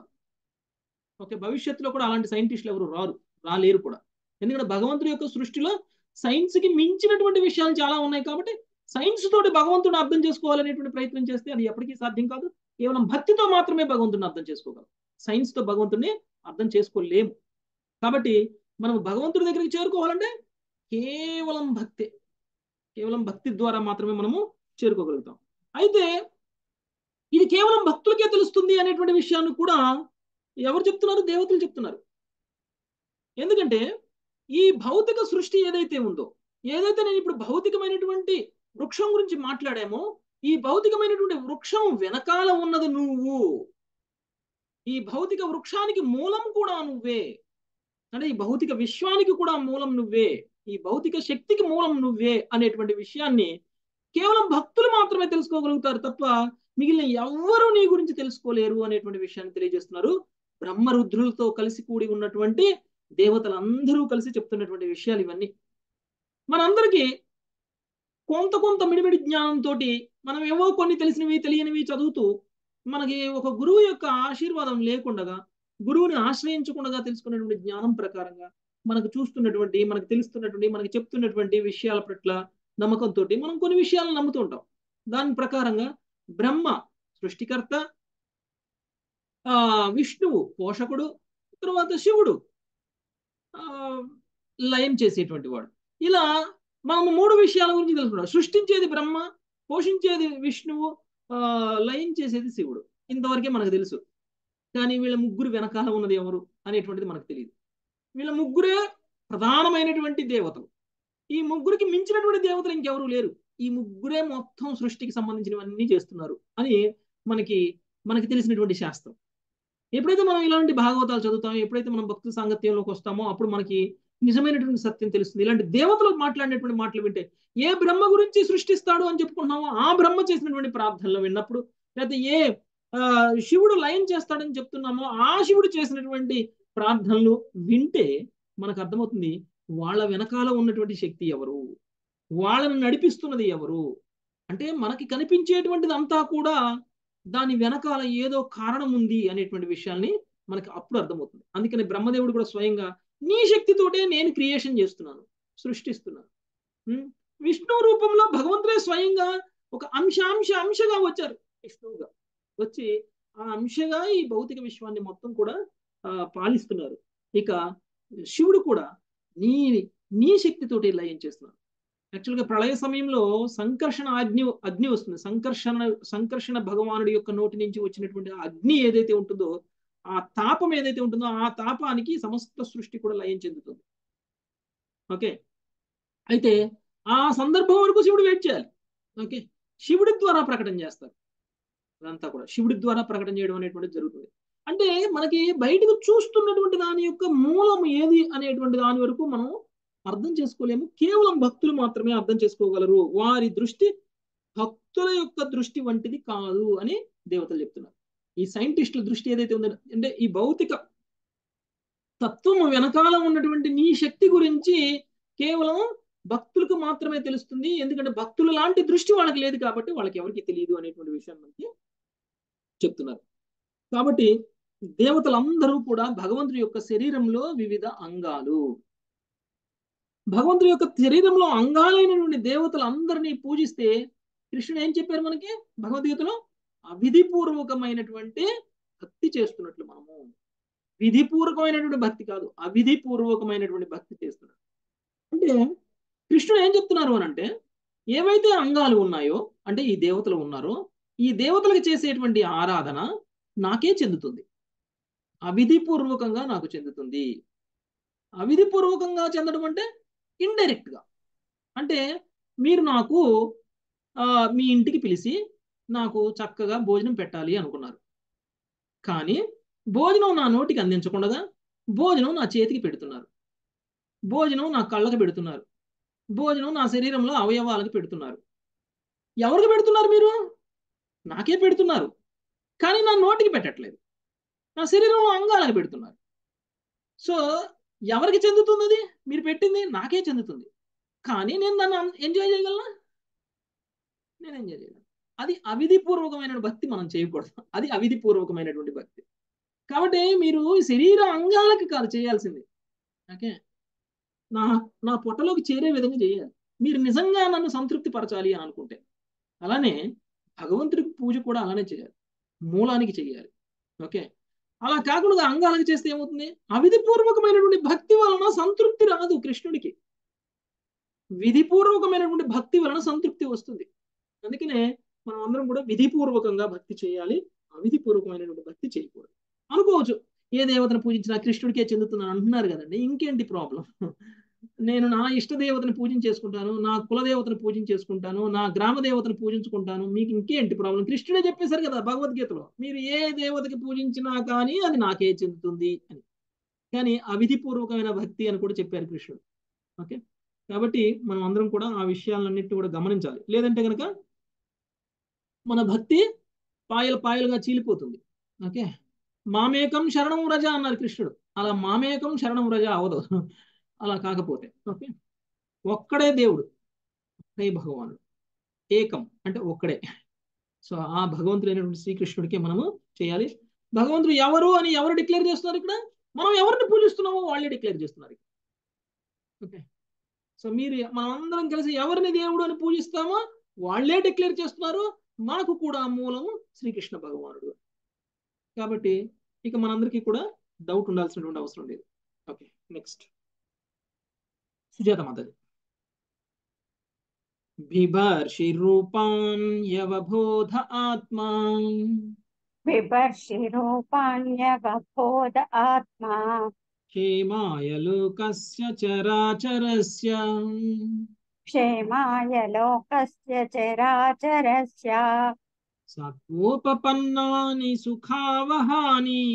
ఓకే భవిష్యత్తులో కూడా అలాంటి సైంటిస్టులు ఎవరు రారు రాలేరు కూడా ఎందుకంటే భగవంతుడి యొక్క సృష్టిలో సైన్స్ కి మించినటువంటి విషయాలు చాలా ఉన్నాయి కాబట్టి సైన్స్ తోటి భగవంతుడిని అర్థం చేసుకోవాలనేటువంటి ప్రయత్నం చేస్తే అది ఎప్పటికీ సాధ్యం కాదు కేవలం భక్తితో మాత్రమే భగవంతుడిని అర్థం చేసుకోగలం సైన్స్ తో భగవంతుడిని అర్థం చేసుకోలేము కాబట్టి మనం భగవంతుడి దగ్గరికి చేరుకోవాలంటే కేవలం భక్తే కేవలం భక్తి ద్వారా మాత్రమే మనము చేరుకోగలుగుతాం అయితే ఇది కేవలం భక్తులకే తెలుస్తుంది అనేటువంటి విషయాన్ని కూడా ఎవరు చెప్తున్నారు దేవతలు చెప్తున్నారు ఎందుకంటే ఈ భౌతిక సృష్టి ఏదైతే ఉందో ఏదైతే నేను ఇప్పుడు భౌతికమైనటువంటి వృక్షం గురించి మాట్లాడామో ఈ భౌతికమైనటువంటి వృక్షం వెనకాల ఉన్నది నువ్వు ఈ భౌతిక వృక్షానికి మూలం కూడా నువ్వే అంటే ఈ భౌతిక విశ్వానికి కూడా మూలం నువ్వే ఈ భౌతిక శక్తికి మూలం నువ్వే అనేటువంటి విషయాన్ని కేవలం భక్తులు మాత్రమే తెలుసుకోగలుగుతారు తప్ప మిగిలిన ఎవ్వరూ నీ గురించి తెలుసుకోలేరు అనేటువంటి విషయాన్ని తెలియజేస్తున్నారు బ్రహ్మరుద్రులతో కలిసి కూడి ఉన్నటువంటి దేవతలందరూ కలిసి చెప్తున్నటువంటి విషయాలు ఇవన్నీ మనందరికీ కొంత కొంత మిడిమిడి జ్ఞానంతో మనం ఏవో కొన్ని తెలిసినవి తెలియనివి చదువుతూ మనకి ఒక గురువు యొక్క ఆశీర్వాదం లేకుండగా గురువుని ఆశ్రయించకుండా తెలుసుకున్నటువంటి జ్ఞానం ప్రకారంగా మనకు చూస్తున్నటువంటి మనకు తెలుస్తున్నటువంటి మనకి చెప్తున్నటువంటి విషయాల పట్ల నమ్మకంతో మనం కొన్ని విషయాలను నమ్ముతూ ఉంటాం దాని ప్రకారంగా బ్రహ్మ సృష్టికర్త ఆ విష్ణువు పోషకుడు తర్వాత శివుడు ఆ లయం చేసేటువంటి వాడు ఇలా మనము మూడు విషయాల గురించి తెలుసుకున్నాం సృష్టించేది బ్రహ్మ పోషించేది విష్ణువు ఆ లయం చేసేది శివుడు ఇంతవరకే మనకు తెలుసు కానీ వీళ్ళ ముగ్గురు వెనకాల ఉన్నది ఎవరు అనేటువంటిది మనకు తెలియదు వీళ్ళ ముగ్గురే ప్రధానమైనటువంటి దేవతలు ఈ ముగ్గురికి మించినటువంటి దేవతలు ఇంకెవరు లేరు ఈ ముగ్గురే మొత్తం సృష్టికి సంబంధించినవన్నీ చేస్తున్నారు అని మనకి మనకి తెలిసినటువంటి శాస్త్రం ఎప్పుడైతే మనం ఇలాంటి భాగవతాలు చదువుతామో ఎప్పుడైతే మనం భక్తుల సాంగత్యంలోకి వస్తామో అప్పుడు మనకి నిజమైనటువంటి సత్యం తెలుస్తుంది ఇలాంటి దేవతలు మాట్లాడినటువంటి మాటలు వింటే ఏ బ్రహ్మ గురించి సృష్టిస్తాడు అని చెప్పుకుంటున్నామో ఆ బ్రహ్మ చేసినటువంటి ప్రార్థనలు విన్నప్పుడు లేకపోతే ఏ శివుడు లయం చేస్తాడని చెప్తున్నామో ఆ శివుడు చేసినటువంటి ప్రార్థనలు వింటే మనకు అర్థమవుతుంది వాళ్ళ వెనకాల ఉన్నటువంటి శక్తి ఎవరు వాళ్ళని నడిపిస్తున్నది ఎవరు అంటే మనకి కనిపించేటువంటిది అంతా కూడా దాని వెనకాల ఏదో కారణం ఉంది అనేటువంటి విషయాల్ని మనకి అప్పుడు అర్థమవుతుంది అందుకని బ్రహ్మదేవుడు కూడా స్వయంగా నీ శక్తితోటే నేను క్రియేషన్ చేస్తున్నాను సృష్టిస్తున్నాను విష్ణు రూపంలో భగవంతుడే స్వయంగా ఒక అంశాంశ అంశగా వచ్చారు విష్ణువుగా వచ్చి ఆ అంశగా ఈ భౌతిక విశ్వాన్ని మొత్తం కూడా పాలిస్తున్నారు ఇక శివుడు కూడా నీ నీ శక్తితోటి లయం చేస్తున్నారు యాక్చువల్గా ప్రళయ సమయంలో సంకర్షణ అగ్ని అగ్ని వస్తుంది సంకర్షణ సంకర్షణ భగవానుడి యొక్క నోటి నుంచి వచ్చినటువంటి అగ్ని ఏదైతే ఉంటుందో ఆ తాపం ఏదైతే ఉంటుందో ఆ తాపానికి సమస్త సృష్టి కూడా లయం చెందుతుంది ఓకే అయితే ఆ సందర్భం వరకు శివుడు వెయిట్ చేయాలి ఓకే శివుడి ద్వారా ప్రకటన చేస్తారు అదంతా కూడా శివుడి ద్వారా ప్రకటన చేయడం అనేటువంటిది జరుగుతుంది అంటే మనకి బయటకు చూస్తున్నటువంటి దాని యొక్క మూలం ఏది అనేటువంటి దాని వరకు మనం అర్థం చేసుకోలేము కేవలం భక్తులు మాత్రమే అర్థం చేసుకోగలరు వారి దృష్టి భక్తుల యొక్క దృష్టి వంటిది కాదు అని దేవతలు చెప్తున్నారు ఈ సైంటిస్టుల దృష్టి ఏదైతే ఉందో అంటే ఈ భౌతిక తత్వం వెనకాల ఉన్నటువంటి నీ శక్తి గురించి కేవలం భక్తులకు మాత్రమే తెలుస్తుంది ఎందుకంటే భక్తుల లాంటి దృష్టి వాళ్ళకి లేదు కాబట్టి వాళ్ళకి ఎవరికి తెలియదు అనేటువంటి విషయాన్ని మనకి చెప్తున్నారు కాబట్టి దేవతలందరూ కూడా భగవంతుడి యొక్క శరీరంలో వివిధ అంగాలు భగవంతుడి యొక్క శరీరంలో అంగాలైనటువంటి దేవతలందరినీ పూజిస్తే కృష్ణుడు ఏం చెప్పారు మనకి భగవద్గీతలో అవిధిపూర్వకమైనటువంటి భక్తి చేస్తున్నట్లు మనము విధిపూర్వకమైనటువంటి భక్తి కాదు అవిధిపూర్వకమైనటువంటి భక్తి చేస్తున్నాడు అంటే కృష్ణుడు ఏం చెప్తున్నారు అని అంటే ఏవైతే అంగాలు ఉన్నాయో అంటే ఈ దేవతలు ఉన్నారో ఈ దేవతలకు చేసేటువంటి ఆరాధన నాకే చెందుతుంది అవిధిపూర్వకంగా నాకు చెందుతుంది అవిధిపూర్వకంగా చెందడం అంటే ఇండైరెక్ట్ గా అంటే మీరు నాకు మీ ఇంటికి పిలిచి నాకు చక్కగా భోజనం పెట్టాలి అనుకున్నారు కానీ భోజనం నా నోటికి అందించకుండా భోజనం నా చేతికి పెడుతున్నారు భోజనం నా కళ్ళకి పెడుతున్నారు భోజనం నా శరీరంలో అవయవాలకు పెడుతున్నారు ఎవరికి పెడుతున్నారు మీరు నాకే పెడుతున్నారు కానీ నా నోటికి పెట్టట్లేదు నా శరీరంలో అంగాలకు పెడుతున్నారు సో ఎవరికి చెందుతుంది అది మీరు పెట్టింది నాకే చెందుతుంది కానీ నేను దాన్ని ఎంజాయ్ చేయగలనా నేను ఎంజాయ్ చేయగలను అది అవిధిపూర్వకమైన భక్తి మనం చేయకూడదు అది అవిధిపూర్వకమైనటువంటి భక్తి కాబట్టి మీరు శరీర అంగాలకు కాదు చేయాల్సింది ఓకే నా నా పొట్టలోకి చేరే విధంగా చేయాలి మీరు నిజంగా నన్ను సంతృప్తి పరచాలి అని అనుకుంటే అలానే భగవంతుడికి పూజ కూడా అలానే చేయాలి మూలానికి చేయాలి ఓకే అలా కాకుండా అంగాలకు చేస్తే ఏమవుతుంది అవిధిపూర్వకమైనటువంటి భక్తి వలన సంతృప్తి రాదు కృష్ణుడికి విధిపూర్వకమైనటువంటి భక్తి వలన సంతృప్తి వస్తుంది అందుకనే మనం అందరం కూడా విధిపూర్వకంగా భక్తి చేయాలి అవిధిపూర్వకమైనటువంటి భక్తి చేయకూడదు అనుకోవచ్చు ఏ దేవతను పూజించినా కృష్ణుడికే చెందుతుందని అంటున్నారు కదండి ఇంకేంటి ప్రాబ్లం నేను నా ఇష్ట దేవతను పూజించేసుకుంటాను నా కుల దేవతను పూజించేసుకుంటాను నా గ్రామ దేవతను పూజించుకుంటాను మీకు ఇంకేంటి ప్రాబ్లం కృష్ణుడే చెప్పేశారు కదా భగవద్గీతలో మీరు ఏ దేవతకి పూజించినా కానీ అది నాకే చెందుతుంది అని కానీ అవిధిపూర్వకమైన భక్తి అని కూడా చెప్పారు కృష్ణుడు ఓకే కాబట్టి మనం అందరం కూడా ఆ విషయాలన్నింటినీ కూడా గమనించాలి లేదంటే కనుక మన భక్తి పాయలు పాయలుగా చీలిపోతుంది ఓకే మామేకం శరణం రజ అన్నారు కృష్ణుడు అలా మామేకం శరణం రజ అవదు అలా కాకపోతే ఓకే ఒక్కడే దేవుడు ఒక్కడే భగవానుడు ఏకం అంటే ఒక్కడే సో ఆ భగవంతుడైనటువంటి శ్రీకృష్ణుడికి మనము చేయాలి భగవంతుడు ఎవరు అని ఎవరు డిక్లేర్ చేస్తున్నారు ఇక్కడ మనం ఎవరిని పూజిస్తున్నామో వాళ్ళే డిక్లేర్ చేస్తున్నారు ఓకే సో మీరు మనం అందరం కలిసి ఎవరిని దేవుడు అని పూజిస్తామో వాళ్ళే డిక్లేర్ చేస్తున్నారు మాకు కూడా మూలము శ్రీకృష్ణ భగవానుడు కాబట్టి ఇక మనందరికీ కూడా డౌట్ ఉండాల్సినటువంటి అవసరం లేదు ఓకే నెక్స్ట్ సుజాత మాతది బిభర్షి రూపాన్ యవబోధ ఆత్మా బిభర్షి రూపాణ్యవబోధ ఆత్మా క్షేమాయ లోకస్య చరాచరస్య క్షేమాయ లోకస్య చరాచరస్య సత్వోపపన్నాని సుఖావహాని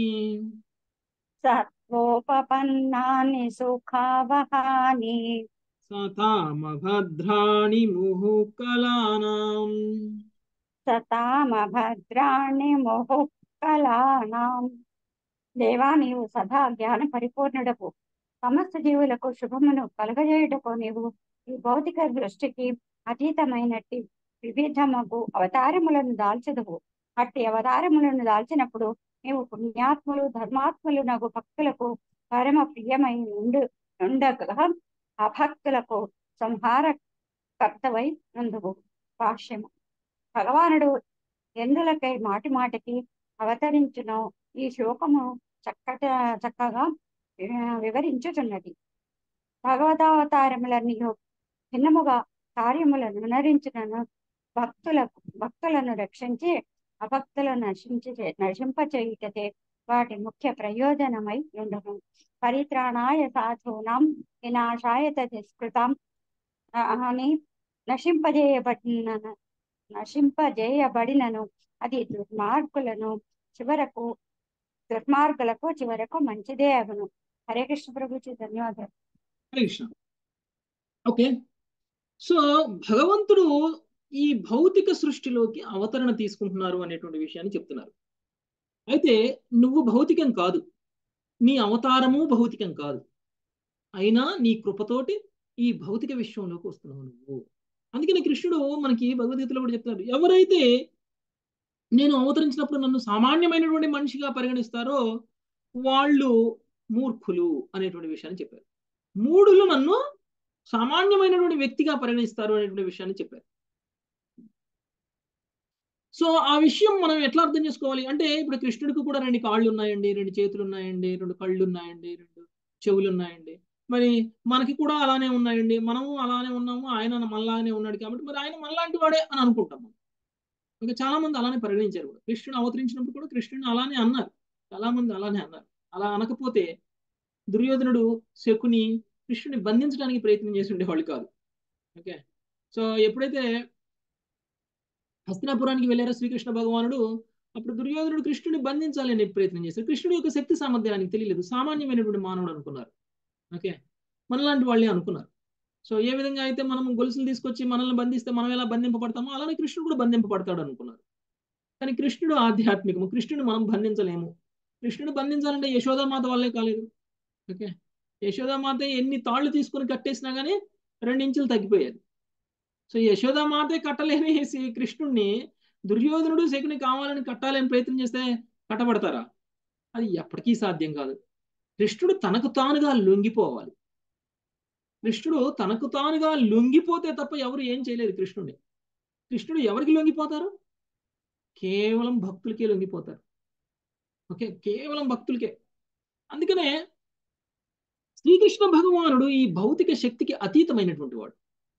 సత్వోపపన్నాని సుఖావహాని సతామభద్రాణి ముహుకలానాం సతామ భద్రాణి ముహుక్కలానాం దేవా నీవు సదా జ్ఞాన పరిపూర్ణుడకు సమస్త జీవులకు శుభమును కలుగజేయుటకు నీవు ఈ భౌతిక దృష్టికి అతీతమైనట్టి వివిధమగు అవతారములను దాల్చదువు అట్టి అవతారములను దాల్చినప్పుడు నీవు పుణ్యాత్ములు ధర్మాత్ములు నగు భక్తులకు పరమ ప్రియమై ఉండు ఉండగా అభక్తులకు సంహార కర్తవై నుందువు భాష్యము భగవానుడు ఎందులకై మాటి మాటికి అవతరించును ఈ శ్లోకము చక్కట చక్కగా వివరించుచున్నది భగవతావతారములని భిన్నముగా కార్యములను వినరించునను భక్తులకు భక్తులను రక్షించి అభక్తులను నశించి నశింపచేయుటతే వాటి ముఖ్య ప్రయోజనమై ఉండను పరిత్రాణాయ సాధూనాం వినాశాయ తస్కృతాం అని నశింపజేయబడిన నశింపజేయబడినను అది దుర్మార్గులను చివరకు దుర్మార్గులకు చివరకు మంచిదే అగును హరే కృష్ణ ప్రభుజీ ధన్యవాదాలు హరే కృష్ణ ఓకే సో భగవంతుడు ఈ భౌతిక సృష్టిలోకి అవతరణ తీసుకుంటున్నారు అనేటువంటి విషయాన్ని చెప్తున్నారు అయితే నువ్వు భౌతికం కాదు నీ అవతారము భౌతికం కాదు అయినా నీ కృపతోటి ఈ భౌతిక విశ్వంలోకి వస్తున్నావు నువ్వు అందుకని కృష్ణుడు మనకి భగవద్గీతలో కూడా చెప్తున్నాడు ఎవరైతే నేను అవతరించినప్పుడు నన్ను సామాన్యమైనటువంటి మనిషిగా పరిగణిస్తారో వాళ్ళు మూర్ఖులు అనేటువంటి విషయాన్ని చెప్పారు మూడులు నన్ను సామాన్యమైనటువంటి వ్యక్తిగా పరిగణిస్తారు అనేటువంటి విషయాన్ని చెప్పారు సో ఆ విషయం మనం ఎట్లా అర్థం చేసుకోవాలి అంటే ఇప్పుడు కృష్ణుడికి కూడా రెండు కాళ్ళు ఉన్నాయండి రెండు చేతులు ఉన్నాయండి రెండు కళ్ళు ఉన్నాయండి రెండు చెవులు ఉన్నాయండి మరి మనకి కూడా అలానే ఉన్నాయండి మనము అలానే ఉన్నాము ఆయన మనలానే ఉన్నాడు కాబట్టి మరి ఆయన మనలాంటి వాడే అని అనుకుంటాం మనం ఇంకా చాలా మంది అలానే పరిగణించారు కూడా కృష్ణుడు అవతరించినప్పుడు కూడా కృష్ణుడు అలానే అన్నారు చాలా మంది అలానే అన్నారు అలా అనకపోతే దుర్యోధనుడు శకుని కృష్ణుని బంధించడానికి ప్రయత్నం చేసి ఉండేవాళ్ళు కాదు ఓకే సో ఎప్పుడైతే హస్తినాపురానికి వెళ్ళారో శ్రీకృష్ణ భగవానుడు అప్పుడు దుర్యోధనుడు కృష్ణుని బంధించాలని ప్రయత్నం చేశారు కృష్ణుడి యొక్క శక్తి సామర్థ్యానికి తెలియలేదు సామాన్యమైనటువంటి మానవుడు అనుకున్నారు ఓకే మనలాంటి వాళ్ళే అనుకున్నారు సో ఏ విధంగా అయితే మనం గొలుసులు తీసుకొచ్చి మనల్ని బంధిస్తే మనం ఎలా బంధింపబడతామో అలానే కృష్ణుడు కూడా బంధింపబడతాడు అనుకున్నారు కానీ కృష్ణుడు ఆధ్యాత్మికము కృష్ణుని మనం బంధించలేము కృష్ణుడు బంధించాలంటే యశోదామాత వల్లే కాలేదు ఓకే యశోదామాత ఎన్ని తాళ్ళు తీసుకుని కట్టేసినా కానీ రెండించులు తగ్గిపోయేది సో యశోదామాతే కట్టలేని కృష్ణుడిని దుర్యోధనుడు శకుని కావాలని కట్టాలని ప్రయత్నం చేస్తే కట్టబడతారా అది ఎప్పటికీ సాధ్యం కాదు కృష్ణుడు తనకు తానుగా లొంగిపోవాలి కృష్ణుడు తనకు తానుగా లొంగిపోతే తప్ప ఎవరు ఏం చేయలేరు కృష్ణుడిని కృష్ణుడు ఎవరికి లొంగిపోతారు కేవలం భక్తులకే లొంగిపోతారు ఓకే కేవలం భక్తులకే అందుకనే శ్రీకృష్ణ భగవానుడు ఈ భౌతిక శక్తికి అతీతమైనటువంటి వాడు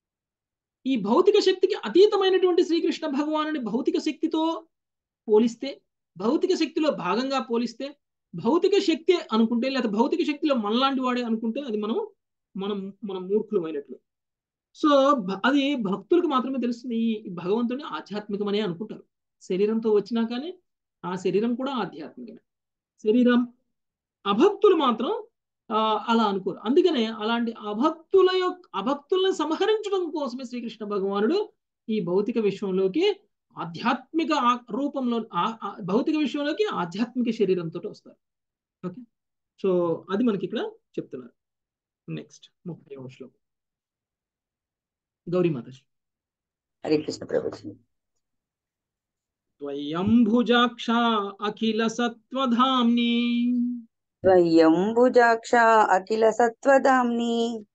ఈ భౌతిక శక్తికి అతీతమైనటువంటి శ్రీకృష్ణ భగవానుడి భౌతిక శక్తితో పోలిస్తే భౌతిక శక్తిలో భాగంగా పోలిస్తే భౌతిక శక్తి అనుకుంటే లేదా భౌతిక శక్తిలో మనలాంటి వాడే అనుకుంటే అది మనం మనం మనం మూర్ఖులమైనట్లు సో అది భక్తులకు మాత్రమే తెలుస్తుంది ఈ భగవంతుని ఆధ్యాత్మికమనే అనుకుంటారు శరీరంతో వచ్చినా కానీ ఆ శరీరం కూడా ఆధ్యాత్మికమే శరీరం అభక్తులు మాత్రం అలా అనుకోరు అందుకనే అలాంటి అభక్తుల యొక్క అభక్తులను సంహరించడం కోసమే శ్రీకృష్ణ భగవానుడు ఈ భౌతిక విశ్వంలోకి ఆధ్యాత్మిక రూపంలో భౌతిక విశ్వంలోకి ఆధ్యాత్మిక శరీరంతో వస్తారు ఓకే సో అది మనకి ఇక్కడ చెప్తున్నారు నెక్స్ట్ ముప్పై శ్లోకం గౌరీ మాతాజీ హరే కృష్ణ ప్రభుజీ ద్వయంభుజాక్ష అఖిల సత్వధామ్ని ద్వయంబుజాక్ష అఖిల సత్వదామ్ని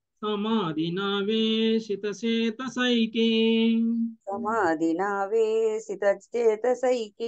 సమాధినావేశితశేతసైకే సమాధినావేశితచేతసైకే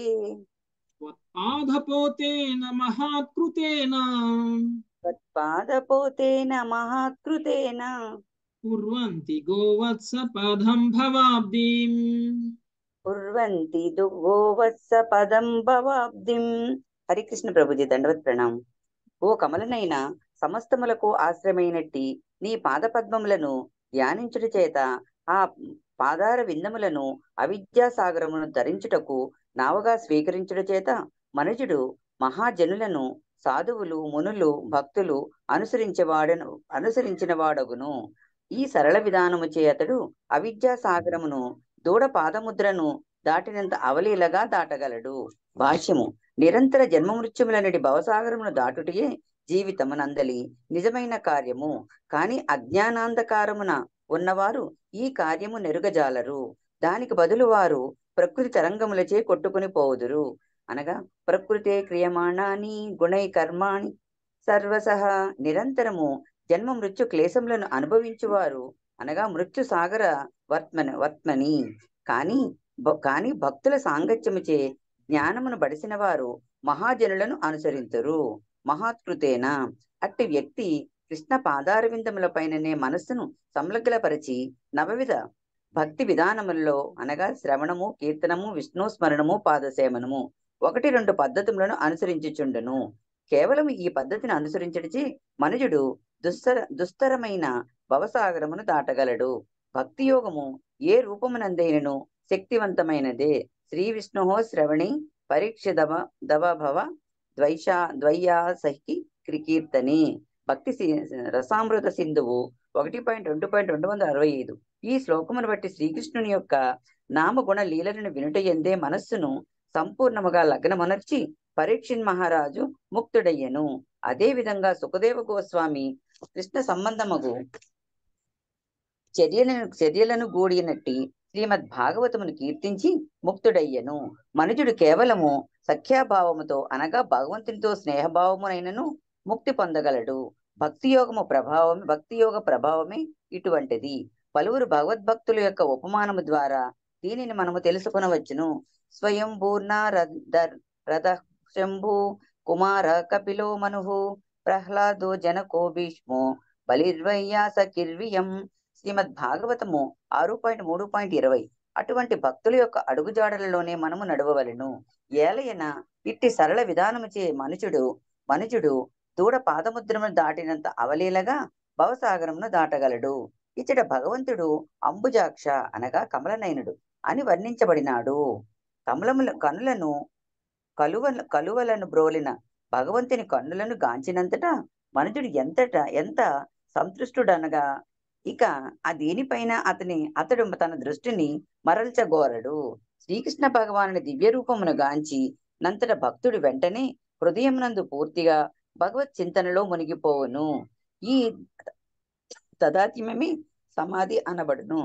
ఆధపోతేన మహాత్కృతేన తత్పాదపోతేన మహాత్కృతేన కుర్వంతి గోవత్స పదం భవాబ్దిం కుర్వంతి దుగోవత్స పదం భవాబ్దిం హరికృష్ణ ప్రభుజీ దండవత్ ప్రణామం ఓ కమలనైన సమస్తములకు ఆశ్రమైనట్టి నీ పాదపద్మములను ధ్యానించుట చేత ఆ పాదార విందములను అవిద్యా సాగరమును ధరించుటకు నావగా స్వీకరించుట చేత మనుజుడు మహాజనులను సాధువులు మునులు భక్తులు అనుసరించేవాడను అనుసరించిన వాడగును ఈ సరళ విధానము చే అతడు అవిద్యా సాగరమును దూడ పాదముద్రను దాటినంత అవలీలగా దాటగలడు భాష్యము నిరంతర జన్మ మృత్యుములనటి భవసాగరమును దాటుటయే జీవితమునందలి నిజమైన కార్యము కాని అజ్ఞానాంధకారమున ఉన్నవారు ఈ కార్యము నెరుగజాలరు దానికి బదులు వారు ప్రకృతి తరంగములచే కొట్టుకుని పోవుదురు అనగా ప్రకృతే క్రియమాణాని గుణై కర్మాణి సర్వసహ నిరంతరము జన్మ మృత్యు క్లేశములను అనుభవించువారు అనగా మృత్యు సాగర వర్త్మని వర్త్మని కాని కాని భక్తుల సాంగత్యముచే జ్ఞానమును బడిసిన వారు మహాజనులను అనుసరింతురు మహాత్కృతేన అట్టి వ్యక్తి కృష్ణ పాదారవిందములపైననే మనస్సును సంలగ్నపరిచి నవవిధ భక్తి విధానములలో అనగా శ్రవణము కీర్తనము విష్ణు స్మరణము పాదసేవనము ఒకటి రెండు పద్ధతులను అనుసరించుచుండును కేవలం ఈ పద్ధతిని అనుసరించడిచి మనుజుడు దుస్తర దుస్తరమైన భవసాగరమును దాటగలడు భక్తి యోగము ఏ రూపమునందైనను శక్తివంతమైనదే శ్రీ విష్ణు శ్రవణి పరీక్ష దవ దవభవ ద్వైషా ద్వయ్యా సహి కీర్తని భక్తి రసామృత సింధువు ఒకటి పాయింట్ రెండు పాయింట్ రెండు వందల అరవై ఐదు ఈ శ్లోకమును బట్టి శ్రీకృష్ణుని యొక్క నామగుణ లీలలను వినుట ఎందే మనస్సును సంపూర్ణముగా లగ్నమునర్చి పరీక్షిన్ మహారాజు ముక్తుడయ్యను అదే విధంగా సుఖదేవ గోస్వామి కృష్ణ సంబంధముగు చర్యలను చర్యలను గూడినట్టి శ్రీమద్ భాగవతమును కీర్తించి ముక్తుడయ్యను మనుజుడు కేవలము సఖ్యాభావముతో అనగా భగవంతునితో స్నేహభావమునైనను ముక్తి పొందగలడు భక్తి యోగము ప్రభావం భక్తి యోగ ప్రభావమే ఇటువంటిది పలువురు భగవద్భక్తుల యొక్క ఉపమానము ద్వారా దీనిని మనము తెలుసుకొనవచ్చును స్వయం పూర్ణ రథ శంభు కుమార కపిలో మనుహు ప్రహ్లాదో జనకో భీష్మో బలిర్వయ్యాస కిర్వియం శ్రీమద్ భాగవతము ఆరు పాయింట్ మూడు పాయింట్ ఇరవై అటువంటి భక్తుల యొక్క అడుగుజాడలలోనే మనము నడవవలెను ఏలయన ఇట్టి సరళ విధానముచే మనుషుడు మనుషుడు దూడ పాదముద్రమును దాటినంత అవలీలగా భవసాగరమును దాటగలడు ఇచ్చట భగవంతుడు అంబుజాక్ష అనగా కమలనయనుడు అని వర్ణించబడినాడు కమలముల కనులను కలువ కలువలను బ్రోలిన భగవంతుని కన్నులను గాంచినంతటా మనుషుడు ఎంతట ఎంత సంతృష్టుడనగా ఇక ఆ దేనిపైన అతని అతడు తన దృష్టిని మరల్చగోరడు శ్రీకృష్ణ భగవానుని దివ్య రూపమును గాంచి నంతట భక్తుడు వెంటనే హృదయమునందు పూర్తిగా భగవత్ చింతనలో మునిగిపోవును ఈ తదాత్మ్యమే సమాధి అనబడును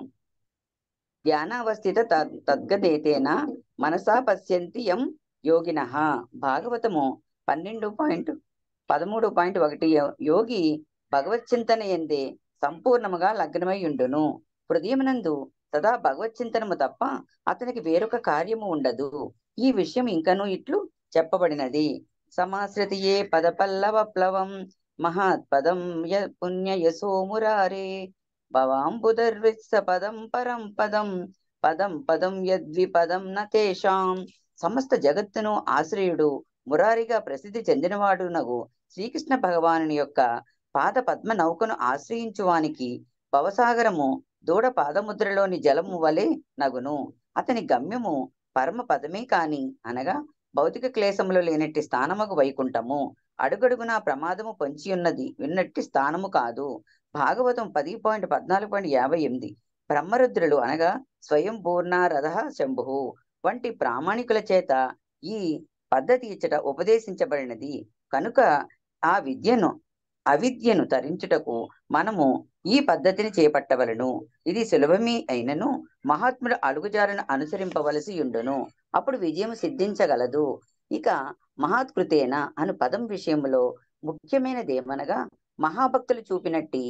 ధ్యానావస్థిత తద్గదేతేన మనసా పశ్యంతి యం యోగిన భాగవతము పన్నెండు పాయింట్ పదమూడు పాయింట్ ఒకటి యోగి భగవత్ చింతన ఎందే సంపూర్ణముగా లగ్నమై ఉండును హృదయమునందు సదా భగవత్ చింతనము తప్ప అతనికి వేరొక కార్యము ఉండదు ఈ విషయం ఇంకను ఇట్లు చెప్పబడినది సమాశ్రతియే పద పల్లవ ప్లవం మహాత్పదం పుణ్య యశో మురారే భవాంబుదర్విత్స పదం పరం పదం పదం పదం యద్విపదం నతేషాం సమస్త జగత్తును ఆశ్రయుడు మురారిగా ప్రసిద్ధి చెందినవాడు నగు శ్రీకృష్ణ భగవానుని యొక్క పాద పద్మ నౌకను ఆశ్రయించువానికి భవసాగరము దూడ పాదముద్రలోని జలము వలె నగును అతని గమ్యము పరమ పదమే కాని అనగా భౌతిక క్లేశములు లేనట్టి స్థానముకు వైకుంఠము అడుగడుగునా ప్రమాదము పొంచి ఉన్నది విన్నట్టి స్థానము కాదు భాగవతం పది పాయింట్ పద్నాలుగు పాయింట్ యాభై ఎనిమిది బ్రహ్మరుద్రులు అనగా స్వయం పూర్ణ రథ శంభు వంటి ప్రామాణికుల చేత ఈ పద్ధతి ఇచ్చట ఉపదేశించబడినది కనుక ఆ విద్యను అవిద్యను తరించుటకు మనము ఈ పద్ధతిని చేపట్టవలను ఇది సులభమే అయినను మహాత్ముడు అడుగుజాలను అనుసరింపవలసి ఉండును అప్పుడు విజయం సిద్ధించగలదు ఇక మహాత్కృతేన అను పదం విషయంలో ముఖ్యమైనదేమనగా మహాభక్తులు చూపినట్టి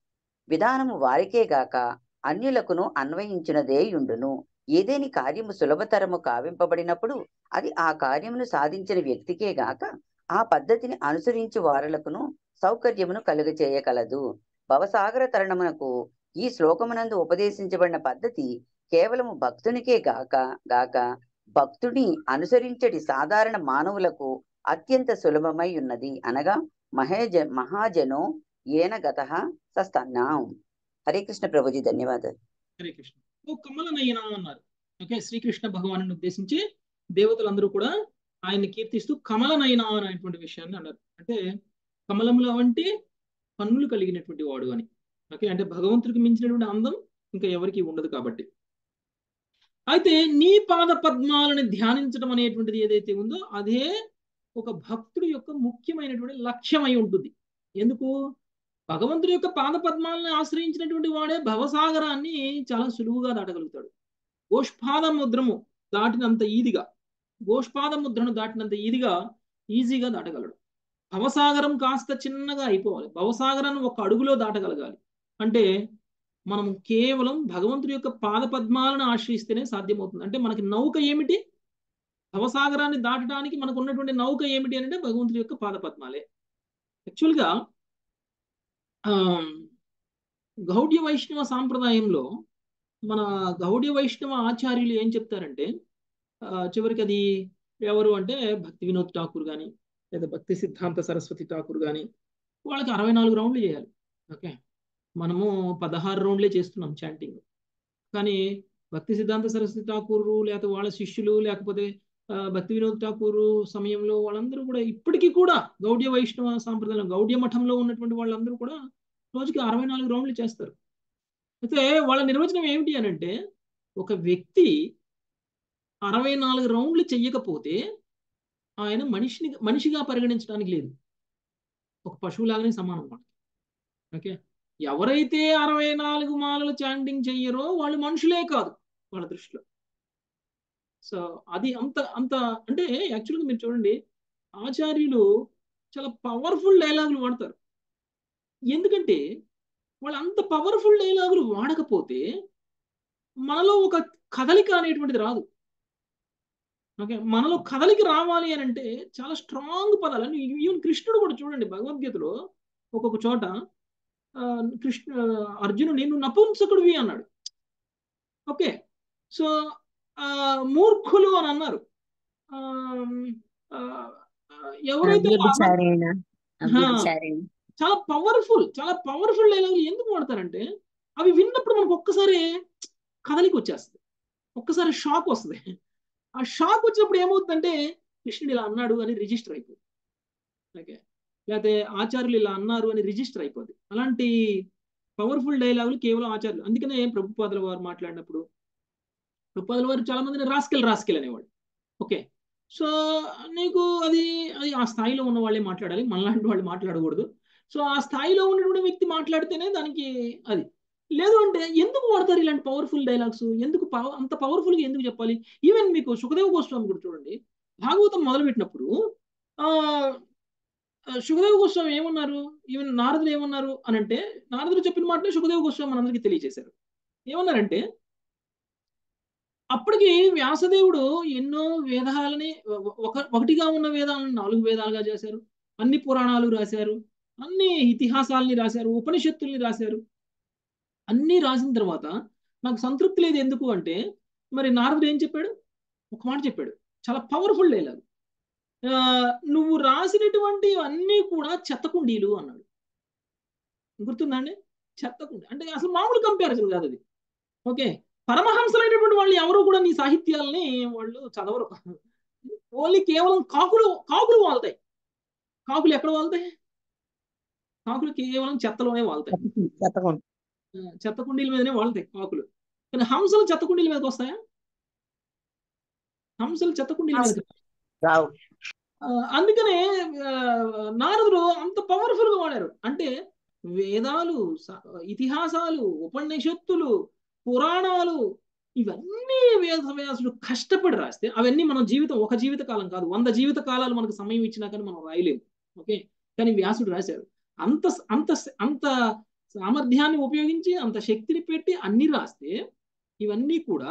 విధానము వారికే గాక అన్యులకును అన్వయించినదే ఉండును ఏదేని కార్యము సులభతరము కావింపబడినప్పుడు అది ఆ కార్యమును సాధించిన వ్యక్తికే గాక ఆ పద్ధతిని అనుసరించి వారులకును సౌకర్యమును కలుగచేయగలదు భవసాగర తరణమునకు ఈ శ్లోకమునందు ఉపదేశించబడిన పద్ధతి కేవలము భక్తునికే గాక గాక భక్తుని అనుసరించటి సాధారణ మానవులకు అత్యంత సులభమై ఉన్నది అనగా మహేజ మహాజనో ఏన గత సస్తన్నాం హరే కృష్ణ ప్రభుజీ ధన్యవాదాలు హరే కృష్ణ ఓ కమల నయన అన్నారు ఓకే శ్రీకృష్ణ భగవాను ఉద్దేశించి దేవతలందరూ కూడా ఆయన్ని కీర్తిస్తూ కమల నయన అనేటువంటి విషయాన్ని అన్నారు అంటే కమలముల వంటి కన్నులు కలిగినటువంటి వాడు అని ఓకే అంటే భగవంతుడికి మించినటువంటి అందం ఇంకా ఎవరికి ఉండదు కాబట్టి అయితే నీ పాద పద్మాలను ధ్యానించడం అనేటువంటిది ఏదైతే ఉందో అదే ఒక భక్తుడి యొక్క ముఖ్యమైనటువంటి లక్ష్యమై ఉంటుంది ఎందుకు భగవంతుడి యొక్క పాద పద్మాలను ఆశ్రయించినటువంటి వాడే భవసాగరాన్ని చాలా సులువుగా దాటగలుగుతాడు గోష్పాద ముద్రము దాటినంత ఈదిగా గోష్పాద ముద్రను దాటినంత ఈదిగా ఈజీగా దాటగలడు భవసాగరం కాస్త చిన్నగా అయిపోవాలి భవసాగరాన్ని ఒక అడుగులో దాటగలగాలి అంటే మనం కేవలం భగవంతుడి యొక్క పాద పద్మాలను ఆశ్రయిస్తేనే సాధ్యమవుతుంది అంటే మనకి నౌక ఏమిటి భవసాగరాన్ని దాటడానికి మనకు ఉన్నటువంటి నౌక ఏమిటి అంటే భగవంతుడి యొక్క పాద పద్మాలే యాక్చువల్గా గౌడ్య వైష్ణవ సాంప్రదాయంలో మన గౌడ్య వైష్ణవ ఆచార్యులు ఏం చెప్తారంటే చివరికి అది ఎవరు అంటే భక్తి వినోద్ ఠాకూర్ కానీ లేదా భక్తి సిద్ధాంత సరస్వతి ఠాకూర్ కానీ వాళ్ళకి అరవై నాలుగు రౌండ్లు చేయాలి ఓకే మనము పదహారు రౌండ్లే చేస్తున్నాం చాంటింగ్ కానీ భక్తి సిద్ధాంత సరస్వతి ఠాకూరు లేకపోతే వాళ్ళ శిష్యులు లేకపోతే భక్తి వినోద్ ఠాకూరు సమయంలో వాళ్ళందరూ కూడా ఇప్పటికీ కూడా గౌడ్య వైష్ణవ సాంప్రదాయం గౌడ్య మఠంలో ఉన్నటువంటి వాళ్ళందరూ కూడా రోజుకి అరవై నాలుగు రౌండ్లు చేస్తారు అయితే వాళ్ళ నిర్వచనం ఏమిటి అని అంటే ఒక వ్యక్తి అరవై నాలుగు రౌండ్లు చెయ్యకపోతే ఆయన మనిషిని మనిషిగా పరిగణించడానికి లేదు ఒక పశువులాగానే సమానం మనకి ఓకే ఎవరైతే అరవై నాలుగు మాలలు చాంటింగ్ చెయ్యరో వాళ్ళు మనుషులే కాదు వాళ్ళ దృష్టిలో సో అది అంత అంత అంటే యాక్చువల్గా మీరు చూడండి ఆచార్యులు చాలా పవర్ఫుల్ డైలాగులు వాడతారు ఎందుకంటే వాళ్ళు అంత పవర్ఫుల్ డైలాగులు వాడకపోతే మనలో ఒక కదలిక అనేటువంటిది రాదు ఓకే మనలో కదలిక రావాలి అని అంటే చాలా స్ట్రాంగ్ పదాలు అని ఈవెన్ కృష్ణుడు కూడా చూడండి భగవద్గీతలో ఒక్కొక్క చోట కృష్ణ అర్జునుడు నేను నపుంసకుడివి అన్నాడు ఓకే సో మూర్ఖులు అని అన్నారు ఎవరైతే చాలా పవర్ఫుల్ చాలా పవర్ఫుల్ డైలాగులు ఎందుకు వాడతారంటే అవి విన్నప్పుడు మనకు ఒక్కసారి కదలికి వచ్చేస్తుంది ఒక్కసారి షాక్ వస్తుంది ఆ షాక్ వచ్చినప్పుడు ఏమవుతుందంటే కృష్ణుడు ఇలా అన్నాడు అని రిజిస్టర్ అయిపోతుంది ఓకే లేకపోతే ఆచార్యులు ఇలా అన్నారు అని రిజిస్టర్ అయిపోద్ది అలాంటి పవర్ఫుల్ డైలాగులు కేవలం ఆచార్యులు అందుకనే ప్రభుపాదుల వారు మాట్లాడినప్పుడు ప్రభుపాదుల వారు చాలా మందిని రాస్కెల్ రాస్కెల్ అనేవాడు ఓకే సో నీకు అది అది ఆ స్థాయిలో ఉన్న వాళ్ళే మాట్లాడాలి మనలాంటి వాళ్ళు మాట్లాడకూడదు సో ఆ స్థాయిలో ఉన్నటువంటి వ్యక్తి మాట్లాడితేనే దానికి అది లేదు అంటే ఎందుకు వాడతారు ఇలాంటి పవర్ఫుల్ డైలాగ్స్ ఎందుకు అంత పవర్ఫుల్గా ఎందుకు చెప్పాలి ఈవెన్ మీకు సుఖదేవ గోస్వామి కూడా చూడండి భాగవతం మొదలుపెట్టినప్పుడు ఆ సుఖదేవ గోస్వామి ఏమన్నారు ఈవెన్ నారదులు ఏమన్నారు అని అంటే నారదులు చెప్పిన మాటనే సుఖదేవ గోస్వామి మనందరికీ తెలియజేశారు ఏమన్నారంటే అప్పటికి వ్యాసదేవుడు ఎన్నో వేదాలని ఒక ఒకటిగా ఉన్న వేదాలను నాలుగు వేదాలుగా చేశారు అన్ని పురాణాలు రాశారు అన్ని ఇతిహాసాలని రాశారు ఉపనిషత్తుల్ని రాశారు అన్నీ రాసిన తర్వాత నాకు సంతృప్తి లేదు ఎందుకు అంటే మరి నారదుడు ఏం చెప్పాడు ఒక మాట చెప్పాడు చాలా పవర్ఫుల్ డైలాగ్ నువ్వు రాసినటువంటి అన్నీ కూడా చెత్తకుండీలు అన్నాడు గుర్తుందండి చెత్తకుండి అంటే అసలు మామూలు కంపారిజన్ కాదు అది ఓకే పరమహంసలైనటువంటి వాళ్ళు ఎవరు కూడా నీ సాహిత్యాలని వాళ్ళు చదవరు ఓన్లీ కేవలం కాకులు కాకులు వాళ్తాయి కాకులు ఎక్కడ వాళ్తాయి కాకులు కేవలం చెత్తలోనే వాళ్తాయి చెత్త కుండీల మీదనే వాళ్తాయి కాకులు కానీ హంసలు చెత్త కుండీల మీదకి వస్తాయా హంసలు చెత్త కుండీల మీద అందుకనే నారదుడు అంత పవర్ఫుల్ గా వాడారు అంటే వేదాలు ఇతిహాసాలు ఉపనిషత్తులు పురాణాలు ఇవన్నీ వేదవ్యాసుడు కష్టపడి రాస్తే అవన్నీ మన జీవితం ఒక జీవిత కాలం కాదు వంద జీవిత కాలాలు మనకు సమయం ఇచ్చినా కానీ మనం రాయలేము ఓకే కానీ వ్యాసుడు రాశారు అంత అంత అంత సామర్థ్యాన్ని ఉపయోగించి అంత శక్తిని పెట్టి అన్ని రాస్తే ఇవన్నీ కూడా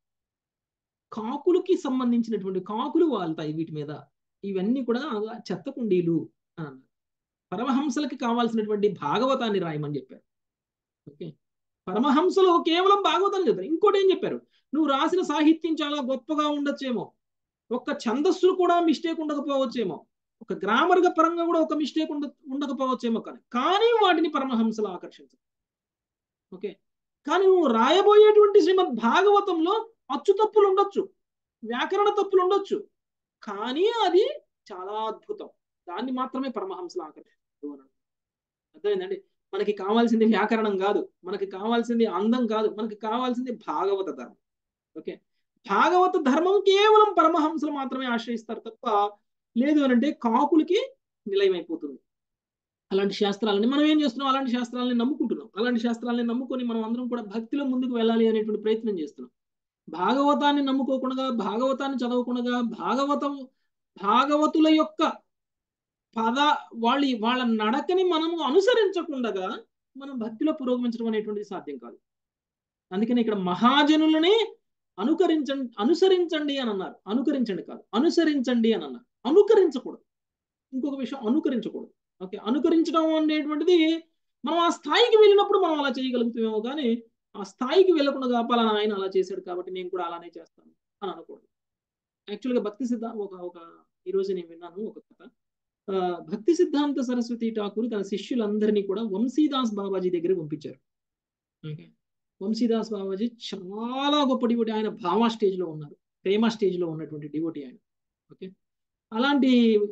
కాకులకి సంబంధించినటువంటి కాకులు వాళ్తాయి వీటి మీద ఇవన్నీ కూడా చెత్త కుండీలు అని అన్నారు పరమహంసలకి కావాల్సినటువంటి భాగవతాన్ని రాయమని చెప్పారు ఓకే పరమహంసలు కేవలం భాగవతాన్ని చెప్తారు ఇంకోటి ఏం చెప్పారు నువ్వు రాసిన సాహిత్యం చాలా గొప్పగా ఉండొచ్చేమో ఒక్క ఛందస్సులు కూడా మిస్టేక్ ఉండకపోవచ్చేమో ఒక గ్రామర్ పరంగా కూడా ఒక మిస్టేక్ ఉండ ఉండకపోవచ్చేమో కానీ కానీ వాటిని పరమహంసలు ఆకర్షించరు ఓకే కానీ నువ్వు రాయబోయేటువంటి శ్రీమద్ భాగవతంలో అచ్చు తప్పులు ఉండొచ్చు వ్యాకరణ తప్పులు ఉండొచ్చు కానీ అది చాలా అద్భుతం దాన్ని మాత్రమే పరమహంసలు ఆకర్షిస్తారు అన్నాడు అర్థమైందండి మనకి కావాల్సింది వ్యాకరణం కాదు మనకి కావాల్సింది అందం కాదు మనకి కావాల్సింది భాగవత ధర్మం ఓకే భాగవత ధర్మం కేవలం పరమహంసలు మాత్రమే ఆశ్రయిస్తారు తప్ప లేదు అని అంటే కాకులకి నిలయమైపోతుంది అలాంటి శాస్త్రాలని మనం ఏం చేస్తున్నాం అలాంటి శాస్త్రాలని నమ్ముకుంటున్నాం అలాంటి శాస్త్రాలని నమ్ముకొని మనం అందరం కూడా భక్తిలో ముందుకు వెళ్ళాలి అనేటువంటి ప్రయత్నం చేస్తున్నాం భాగవతాన్ని నమ్ముకోకుండా భాగవతాన్ని చదవకుండా భాగవతం భాగవతుల యొక్క పద వాళ్ళ వాళ్ళ నడకని మనము అనుసరించకుండా మనం భక్తిలో పురోగమించడం అనేటువంటిది సాధ్యం కాదు అందుకని ఇక్కడ మహాజనులని అనుకరించండి అనుసరించండి అని అన్నారు అనుకరించండి కాదు అనుసరించండి అని అన్నారు అనుకరించకూడదు ఇంకొక విషయం అనుకరించకూడదు ఓకే అనుకరించడం అనేటువంటిది మనం ఆ స్థాయికి వెళ్ళినప్పుడు మనం అలా చేయగలుగుతామేమో కానీ ఆ స్థాయికి వెళ్ళకుండా పలానా ఆయన అలా చేశాడు కాబట్టి నేను కూడా అలానే చేస్తాను అని అనకూడదు యాక్చువల్గా భక్తి సిద్ధ ఒక ఒక ఈరోజు నేను విన్నాను ఒక కథ భక్తి సిద్ధాంత సరస్వతి ఠాకూర్ తన శిష్యులందరినీ కూడా వంశీదాస్ బాబాజీ దగ్గర పంపించారు ఓకే వంశీదాస్ బాబాజీ చాలా గొప్ప డివోటి ఆయన భావా స్టేజ్లో ఉన్నారు ప్రేమ స్టేజ్లో ఉన్నటువంటి డివోటి ఆయన ఓకే అలాంటి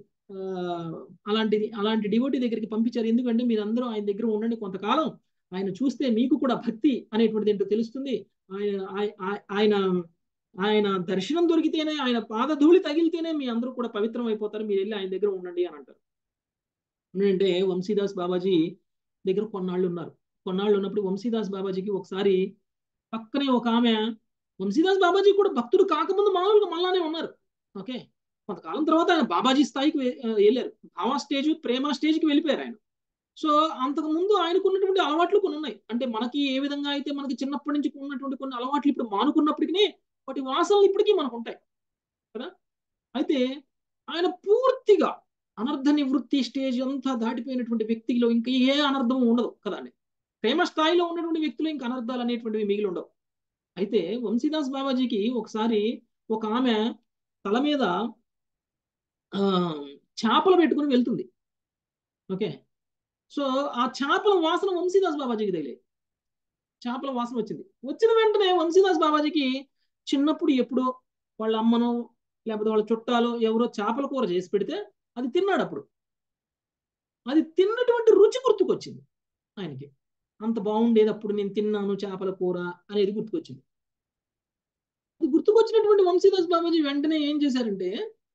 అలాంటిది అలాంటి డివోటి దగ్గరికి పంపించారు ఎందుకంటే మీరందరూ ఆయన దగ్గర ఉండండి కొంతకాలం ఆయన చూస్తే మీకు కూడా భక్తి అనేటువంటిది ఏంటో తెలుస్తుంది ఆయన ఆయన ఆయన దర్శనం దొరికితేనే ఆయన పాదధూళి తగిలితేనే మీ అందరూ కూడా పవిత్రం అయిపోతారు మీరు వెళ్ళి ఆయన దగ్గర ఉండండి అని అంటారు ఎందుకంటే వంశీదాస్ బాబాజీ దగ్గర కొన్నాళ్ళు ఉన్నారు కొన్నాళ్ళు ఉన్నప్పుడు వంశీదాస్ బాబాజీకి ఒకసారి పక్కనే ఒక ఆమె వంశీదాస్ బాబాజీ కూడా భక్తుడు కాకముందు మామూలుగా మళ్ళానే ఉన్నారు ఓకే కొంతకాలం తర్వాత ఆయన బాబాజీ స్థాయికి వె- ఆ, వెళ్ళారు భావా స్టేజ్ ప్రేమ స్టేజ్కి వెళ్ళిపోయారు ఆయన సో అంతకు ముందు ఆయనకు ఉన్నటువంటి అలవాట్లు కొన్ని ఉన్నాయి అంటే మనకి ఏ విధంగా అయితే మనకి చిన్నప్పటి నుంచి ఉన్నటువంటి కొన్ని అలవాట్లు ఇప్పుడు మానుకున్నప్పటికీ వాటి వాసనలు ఇప్పటికీ మనకు ఉంటాయి కదా అయితే ఆయన పూర్తిగా అనర్థ నివృత్తి స్టేజ్ అంతా దాటిపోయినటువంటి వ్యక్తిలో ఇంకా ఏ అనర్థం ఉండదు కదండి ప్రేమ స్థాయిలో ఉన్నటువంటి వ్యక్తులు ఇంకా అనర్థాలు అనేటువంటివి మిగిలి ఉండవు అయితే వంశీదాస్ బాబాజీకి ఒకసారి ఒక ఆమె తల మీద ఆ చేపలు పెట్టుకుని వెళ్తుంది ఓకే సో ఆ చేపల వాసన వంశీదాస్ బాబాజీకి తగిలే చేపల వాసన వచ్చింది వచ్చిన వెంటనే వంశీదాస్ బాబాజీకి చిన్నప్పుడు ఎప్పుడో వాళ్ళ అమ్మనో లేకపోతే వాళ్ళ చుట్టాలో ఎవరో చేపల కూర చేసి పెడితే అది తిన్నాడు అప్పుడు అది తిన్నటువంటి రుచి గుర్తుకొచ్చింది ఆయనకి అంత బాగుండేది అప్పుడు నేను తిన్నాను చేపల కూర అనేది గుర్తుకొచ్చింది అది గుర్తుకొచ్చినటువంటి వంశీదాస్ బాబాజీ వెంటనే ఏం చేశారంటే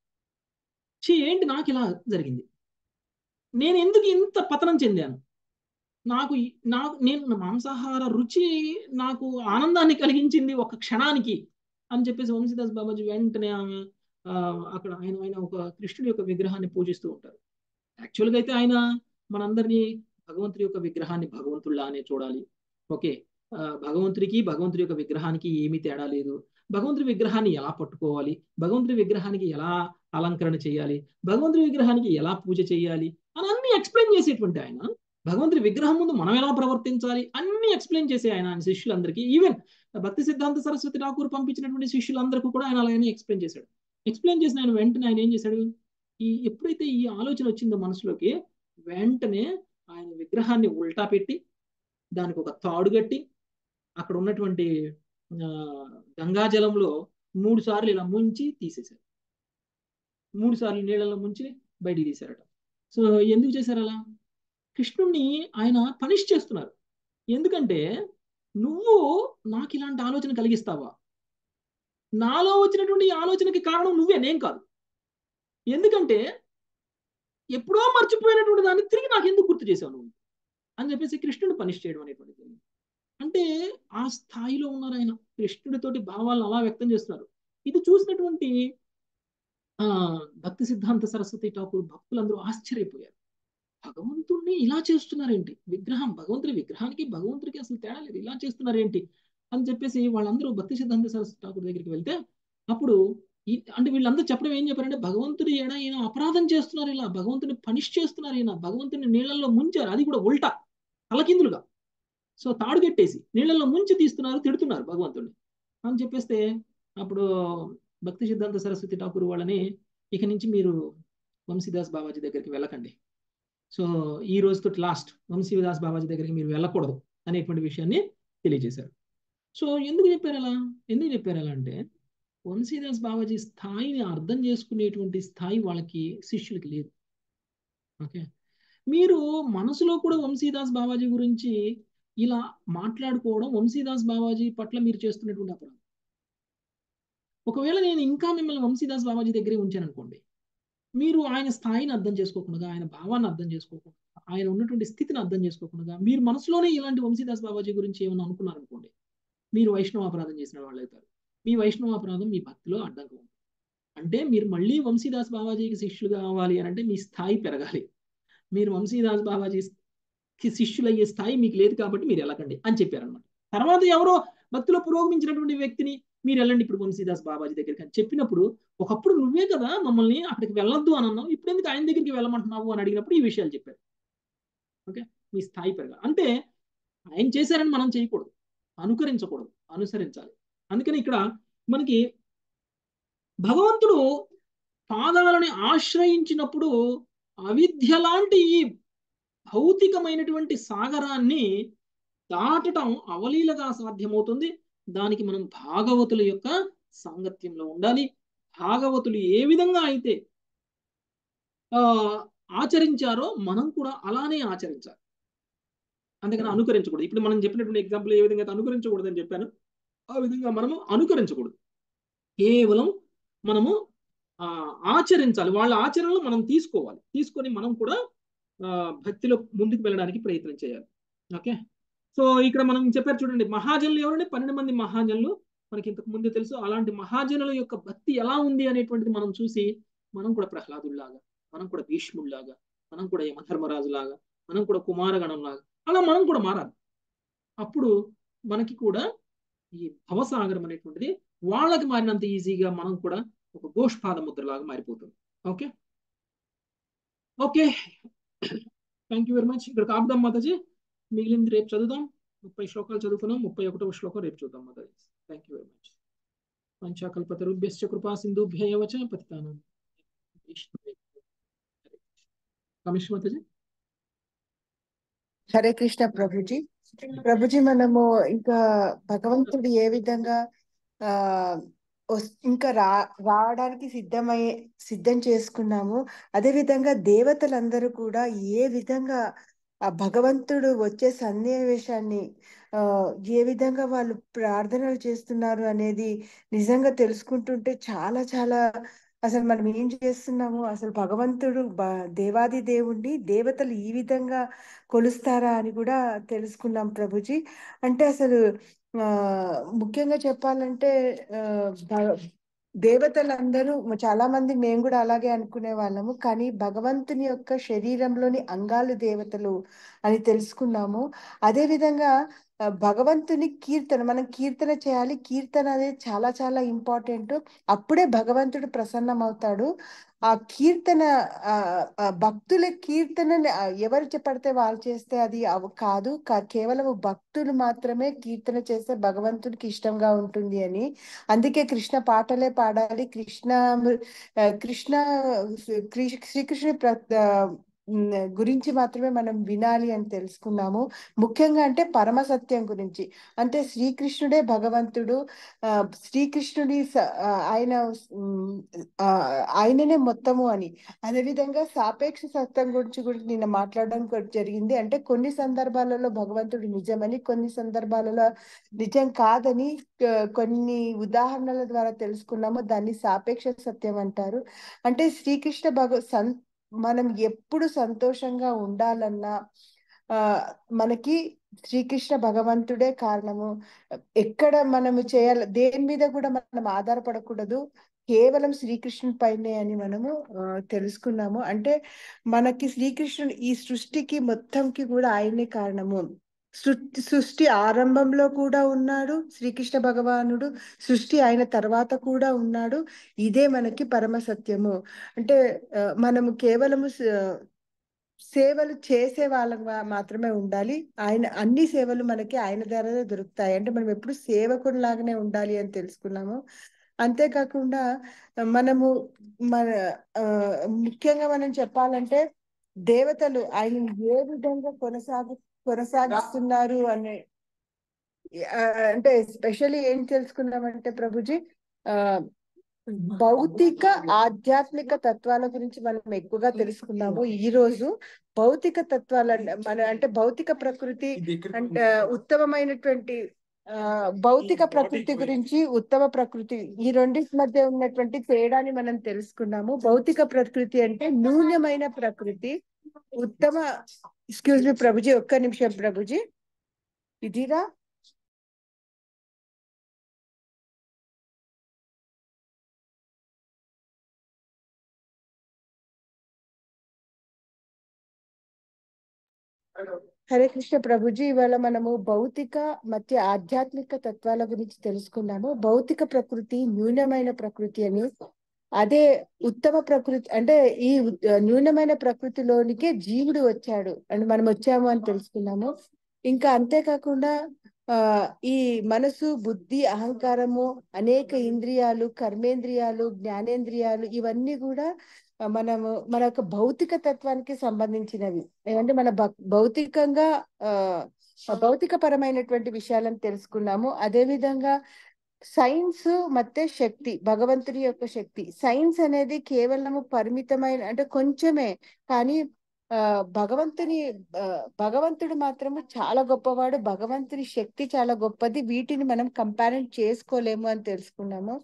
"ఛీ, ఏంటి నాకు ఇలా జరిగింది నేను ఎందుకు ఇంత పతనం చెందాను నాకు ఈ- నాకు నేను నా మాంసాహార రుచి నాకు ఆనందాన్ని కలిగించింది ఒక క్షణానికి అని చెప్పేసి వంశీదాస్ బాబాజీ వెంటనే ఆమె ఆ, అక్కడ ఆయన ఆయన ఒక కృష్ణుడి యొక్క విగ్రహాన్ని పూజిస్తూ ఉంటారు యాక్చువల్గా అయితే ఆయన మనందరినీ భగవంతుడి యొక్క విగ్రహాన్ని భగవంతుడిలానే చూడాలి ఓకే ఆ, భగవంతుడికి భగవంతుడి యొక్క విగ్రహానికి ఏమీ తేడా లేదు భగవంతుడి విగ్రహాన్ని ఎలా పట్టుకోవాలి భగవంతుడి విగ్రహానికి ఎలా అలంకరణ చేయాలి భగవంతుడి విగ్రహానికి ఎలా పూజ చేయాలి అని అన్ని ఎక్స్ప్లెయిన్ చేసేటువంటి ఆయన భగవంతుడి విగ్రహం ముందు మనం ఎలా ప్రవర్తించాలి అన్ని ఎక్స్ప్లెయిన్ చేసే ఆయన ఆయన శిష్యులందరికీ ఈవెన్ భక్తి సిద్ధాంత సరస్వతి ఠాకూర్ పంపించినటువంటి శిష్యులందరికీ కూడా ఆయన అలాగనే ఎక్స్ప్లెయిన్ చేశాడు ఎక్స్ప్లెయిన్ చేసిన ఆయన వెంటనే ఆయన ఏం చేశాడు ఈ ఎప్పుడైతే ఈ ఆలోచన వచ్చిందో మనసులోకి వెంటనే ఆయన విగ్రహాన్ని ఉల్టా పెట్టి దానికి ఒక తాడు కట్టి అక్కడ ఉన్నటువంటి ఆ, గంగాజలంలో మూడు సార్లు ఇలా ముంచి తీసేశారు మూడు సార్లు నీళ్ళలో ముంచి బయటికి తీశారట సో ఎందుకు చేశారు అలా కృష్ణుణ్ణి ఆయన పనిష్ చేస్తున్నారు ఎందుకంటే నువ్వు నాకు ఇలాంటి ఆలోచన కలిగిస్తావా నాలో వచ్చినటువంటి ఈ ఆలోచనకి కారణం నువ్వే నేను కాదు ఎందుకంటే ఎప్పుడో మర్చిపోయినటువంటి దాన్ని తిరిగి నాకు ఎందుకు గుర్తు చేసావు నువ్వు అని చెప్పేసి కృష్ణుడు పనిష్ చేయడం అనేటువంటిది అంటే ఆ స్థాయిలో ఉన్నారు ఆయన కృష్ణుడితోటి భావాలను అలా వ్యక్తం చేస్తున్నారు ఇది చూసినటువంటి ఆ భక్తి సిద్ధాంత సరస్వతి ఠాకూర్ భక్తులందరూ ఆశ్చర్యపోయారు భగవంతుడిని ఇలా చేస్తున్నారేంటి విగ్రహం భగవంతుడి విగ్రహానికి భగవంతుడికి అసలు తేడా లేదు ఇలా చేస్తున్నారేంటి అని చెప్పేసి వాళ్ళందరూ భక్తి సిద్ధాంత సరస్వతి ఠాకూర్ దగ్గరికి వెళ్తే అప్పుడు ఈ అంటే వీళ్ళందరూ చెప్పడం ఏం చెప్పారంటే భగవంతుడి ఎడ ఈయన అపరాధం చేస్తున్నారు ఇలా భగవంతుని పనిష్ చేస్తున్నారు ఈయన భగవంతుని నీళ్ళల్లో ముంచారు అది కూడా ఉల్టా తలకిందులుగా సో తాడు కట్టేసి నీళ్ళల్లో ముంచి తీస్తున్నారు తిడుతున్నారు భగవంతుడిని అని చెప్పేస్తే అప్పుడు భక్తి సిద్ధాంత సరస్వతి ఠాకూర్ వాళ్ళని ఇక నుంచి మీరు వంశీదాస్ బాబాజీ దగ్గరికి వెళ్ళకండి సో ఈ రోజుతో లాస్ట్ వంశీదాస్ బాబాజీ దగ్గరికి మీరు వెళ్ళకూడదు అనేటువంటి విషయాన్ని తెలియజేశారు సో ఎందుకు చెప్పారు అలా ఎందుకు చెప్పారు అలా అంటే వంశీదాస్ బాబాజీ స్థాయిని అర్థం చేసుకునేటువంటి స్థాయి వాళ్ళకి శిష్యులకి లేదు ఓకే మీరు మనసులో కూడా వంశీదాస్ బాబాజీ గురించి ఇలా మాట్లాడుకోవడం వంశీదాస్ బాబాజీ పట్ల మీరు చేస్తున్నటువంటి అపరాధం ఒకవేళ నేను ఇంకా మిమ్మల్ని వంశీదాస్ బాబాజీ దగ్గరే ఉంచాను అనుకోండి మీరు ఆయన స్థాయిని అర్థం చేసుకోకుండా ఆయన భావాన్ని అర్థం చేసుకోకుండా ఆయన ఉన్నటువంటి స్థితిని అర్థం చేసుకోకుండా మీరు మనసులోనే ఇలాంటి వంశీదాస్ బాబాజీ గురించి ఏమైనా అనుకున్నారనుకోండి మీరు వైష్ణవ అపరాధం చేసిన వాళ్ళు అవుతారు మీ వైష్ణవ అపరాధం మీ భక్తిలో అడ్డంగా ఉంది అంటే మీరు మళ్ళీ వంశీదాస్ బాబాజీకి శిష్యులు కావాలి అని అంటే మీ స్థాయి పెరగాలి మీరు వంశీదాస్ బాబాజీకి శిష్యులు అయ్యే స్థాయి మీకు లేదు కాబట్టి మీరు వెళ్ళకండి అని చెప్పారనమాట తర్వాత ఎవరో భక్తిలో పురోగమించినటువంటి వ్యక్తిని మీరు వెళ్ళండి ఇప్పుడు వంశీదాస్ బాబాజీ దగ్గరికి అని చెప్పినప్పుడు ఒకప్పుడు నువ్వే కదా మమ్మల్ని అక్కడికి వెళ్ళొద్దు అని అన్నావు ఇప్పుడు ఎందుకు ఆయన దగ్గరికి వెళ్ళమంటున్నావు అని అడిగినప్పుడు ఈ విషయాలు చెప్పారు ఓకే మీ స్థాయి పెరగాలి అంటే ఆయన చేశారని మనం చేయకూడదు అనుకరించకూడదు అనుసరించాలి అందుకని ఇక్కడ మనకి భగవంతుడు పాదాలని ఆశ్రయించినప్పుడు అవిద్య లాంటి ఈ భౌతికమైనటువంటి సాగరాన్ని దాటటం అవలీలగా సాధ్యమవుతుంది దానికి మనం భాగవతుల యొక్క సాంగత్యంలో ఉండాలి భాగవతులు ఏ విధంగా అయితే ఆ ఆచరించారో మనం కూడా అలానే ఆచరించాలి అందుకని అనుకరించకూడదు ఇప్పుడు మనం చెప్పినటువంటి ఎగ్జాంపుల్ ఏ విధంగా అయితే అనుకరించకూడదని చెప్పాను ఆ విధంగా మనము అనుకరించకూడదు కేవలం మనము ఆ ఆచరించాలి వాళ్ళ ఆచరణలు మనం తీసుకోవాలి తీసుకొని మనం కూడా ఆ భక్తిలో ముందుకు వెళ్ళడానికి ప్రయత్నం చేయాలి ఓకే సో ఇక్కడ మనం చెప్పారు చూడండి మహాజనులు ఎవరండి పన్నెండు మంది మహాజనులు మనకి ఇంతకు ముందే తెలుసు అలాంటి మహాజనుల యొక్క భక్తి ఎలా ఉంది అనేటువంటిది మనం చూసి మనం కూడా ప్రహ్లాదుల్లాగా మనం కూడా భీష్ముడిలాగా మనం కూడా యమధర్మరాజులాగా మనం కూడా కుమారగణంలాగా అలా మనం కూడా మారాలి అప్పుడు మనకి కూడా ఈ భవసాగరం అనేటువంటిది వాళ్ళకి మారినంత ఈజీగా మనం కూడా ఒక గోష్పాద ముద్రలాగా మారిపోతుంది okay okay thank you very much ఇక్కడ ఆపుదాం మాతాజీ మిగిలింది రేపు చదువుదాం ముప్పై శ్లోకాలు చదువుకున్నాం ముప్పై ఒకటవ శ్లోకం రేపు చూద్దాం మాతాజీ థ్యాంక్ యూ వెరీ మచ్ పంచాకల్పతరుభ్యశ్చ కృపా సింధుభ్య వచ పతితానం కమిషన్ మాతాజీ హరే కృష్ణ ప్రభుజీ ప్రభుజీ మనము ఇంకా భగవంతుడు ఏ విధంగా ఆ వస్- ఇంకా రా రావడానికి సిద్ధమై సిద్ధం చేసుకున్నాము అదే విధంగా దేవతలందరూ కూడా ఏ విధంగా ఆ భగవంతుడు వచ్చే సన్నివేశాన్ని ఆ ఏ విధంగా వాళ్ళు ప్రార్థనలు చేస్తున్నారు అనేది నిజంగా తెలుసుకుంటుంటే చాలా చాలా అసలు మనం ఏం చేస్తున్నాము అసలు భగవంతుడు బ- దేవాది దేవుణ్ణి దేవతలు ఈ విధంగా కొలుస్తారా అని కూడా తెలుసుకున్నాం ప్రభుజీ అంటే అసలు ఆ ముఖ్యంగా చెప్పాలంటే ఆ భ- దేవతలందరూ చాలా మంది మేము కూడా అలాగే అనుకునే వాళ్ళము కానీ భగవంతుని యొక్క శరీరంలోని అంగాలు దేవతలు అని తెలుసుకున్నాము అదే విధంగా ఆ, భగవంతుని కీర్తన మనం కీర్తన చేయాలి కీర్తన అనేది చాలా చాలా ఇంపార్టెంట్ అప్పుడే భగవంతుడు ప్రసన్నం అవుతాడు ఆ కీర్తన ఆ ఆ భక్తుల కీర్తనని ఆ, ఎవరు చెప్పడితే వాళ్ళు చేస్తే అది అవ కాదు కా- కేవలం భక్తులు మాత్రమే కీర్తన చేస్తే భగవంతుడికి ఇష్టంగా ఉంటుంది అని అందుకే కృష్ణ పాటలే పాడాలి కృష్ణ ఆ, కృష్ణ కృ- శ్రీకృష్ణుడి ప్ర ఆ, ఉమ్, గురించి మాత్రమే మనం వినాలి అని తెలుసుకున్నాము ముఖ్యంగా అంటే పరమ సత్యం గురించి అంటే శ్రీకృష్ణుడే భగవంతుడు ఆ, శ్రీకృష్ణుడి స- ఆ, ఆయన ఉమ్, ఆ, ఆయననే మొత్తము అని అదేవిధంగా సాపేక్ష సత్యం గురించి కూడా నిన్న మాట్లాడడం కూడా జరిగింది అంటే కొన్ని సందర్భాలలో భగవంతుడు నిజమని కొన్ని సందర్భాలలో నిజం కాదని ఆ, కొన్ని ఉదాహరణల ద్వారా తెలుసుకున్నాము దాన్ని సాపేక్ష సత్యం అంటారు అంటే శ్రీకృష్ణ భగ సం మనం ఎప్పుడు సంతోషంగా ఉండాలన్నా ఆ మనకి శ్రీకృష్ణ భగవంతుడే కారణము ఎక్కడ మనము చేయాలి దేని మీద కూడా మనం ఆధారపడకూడదు కేవలం శ్రీకృష్ణుని పైనే అని మనము ఆ, తెలుసుకున్నాము అంటే మనకి శ్రీకృష్ణుడు ఈ సృష్టికి మొత్తంకి కూడా ఆయనే కారణము సృష్టి సృష్టి ఆరంభంలో కూడా ఉన్నాడు శ్రీకృష్ణ భగవానుడు సృష్టి అయిన తర్వాత కూడా ఉన్నాడు ఇదే మనకి పరమ సత్యము అంటే ఆ, మనము కేవలము స- సేవలు చేసే వాళ్ళగా మాత్రమే ఉండాలి ఆయన అన్ని సేవలు మనకి ఆయన ద్వారానే దొరుకుతాయి అంటే మనం ఎప్పుడు సేవకుడిలాగానే ఉండాలి అని తెలుసుకున్నాము అంతేకాకుండా మనము మన ఆ, ముఖ్యంగా మనం చెప్పాలంటే దేవతలు ఆయన ఏ విధంగా కొనసాగు కొనసాగిస్తున్నారు అనే ఆ, అంటే స్పెషల్లీ ఏం తెలుసుకున్నామంటే ప్రభుజీ ఆ భౌతిక ఆధ్యాత్మిక తత్వాల గురించి మనం ఎక్కువగా తెలుసుకున్నాము ఈ రోజు భౌతిక తత్వాల మన అంటే భౌతిక ప్రకృతి అంటే ఉత్తమమైనటువంటి ఆ భౌతిక ప్రకృతి గురించి ఉత్తమ ప్రకృతి ఈ రెండింటి మధ్య ఉన్నటువంటి తేడాని మనం తెలుసుకున్నాము భౌతిక ప్రకృతి అంటే న్యూనమైన ప్రకృతి ఉత్తమ ఎక్స్క్యూజ్ మీ ప్రభుజీ ఒక్క నిమిషం ప్రభుజీ ఇదిరా హరే కృష్ణ ప్రభుజీ ఇవాళ మనము భౌతిక మధ్య ఆధ్యాత్మిక తత్వాల గురించి తెలుసుకున్నాము భౌతిక ప్రకృతి న్యూనమైన ప్రకృతి అని అదే ఉత్తమ ప్రకృతి అంటే ఈ ఉ- న్యూనమైన ప్రకృతిలోనికే జీవుడు వచ్చాడు అండ్ మనం వచ్చాము అని తెలుసుకున్నాము ఇంకా అంతేకాకుండా ఆ ఈ మనసు బుద్ధి అహంకారము అనేక ఇంద్రియాలు కర్మేంద్రియాలు జ్ఞానేంద్రియాలు ఇవన్నీ కూడా ఆ, మనము మన యొక్క భౌతిక తత్వానికి సంబంధించినవి అంటే మన భ- భౌతికంగా ఆ భౌతిక పరమైనటువంటి విషయాలను తెలుసుకున్నాము అదే విధంగా సైన్స్ ಮತ್ತೆ శక్తి భగవంతుడి యొక్క శక్తి సైన్స్ అనేది కేవలము పరిమితమైన అంటే కొంచెమే కానీ ఆ భగవంతుని ఆ, భగవంతుడు మాత్రము చాలా గొప్పవాడు భగవంతుని శక్తి చాలా గొప్పది వీటిని మనం కంపారిజన్ చేసుకోలేము అని తెలుసుకున్నాము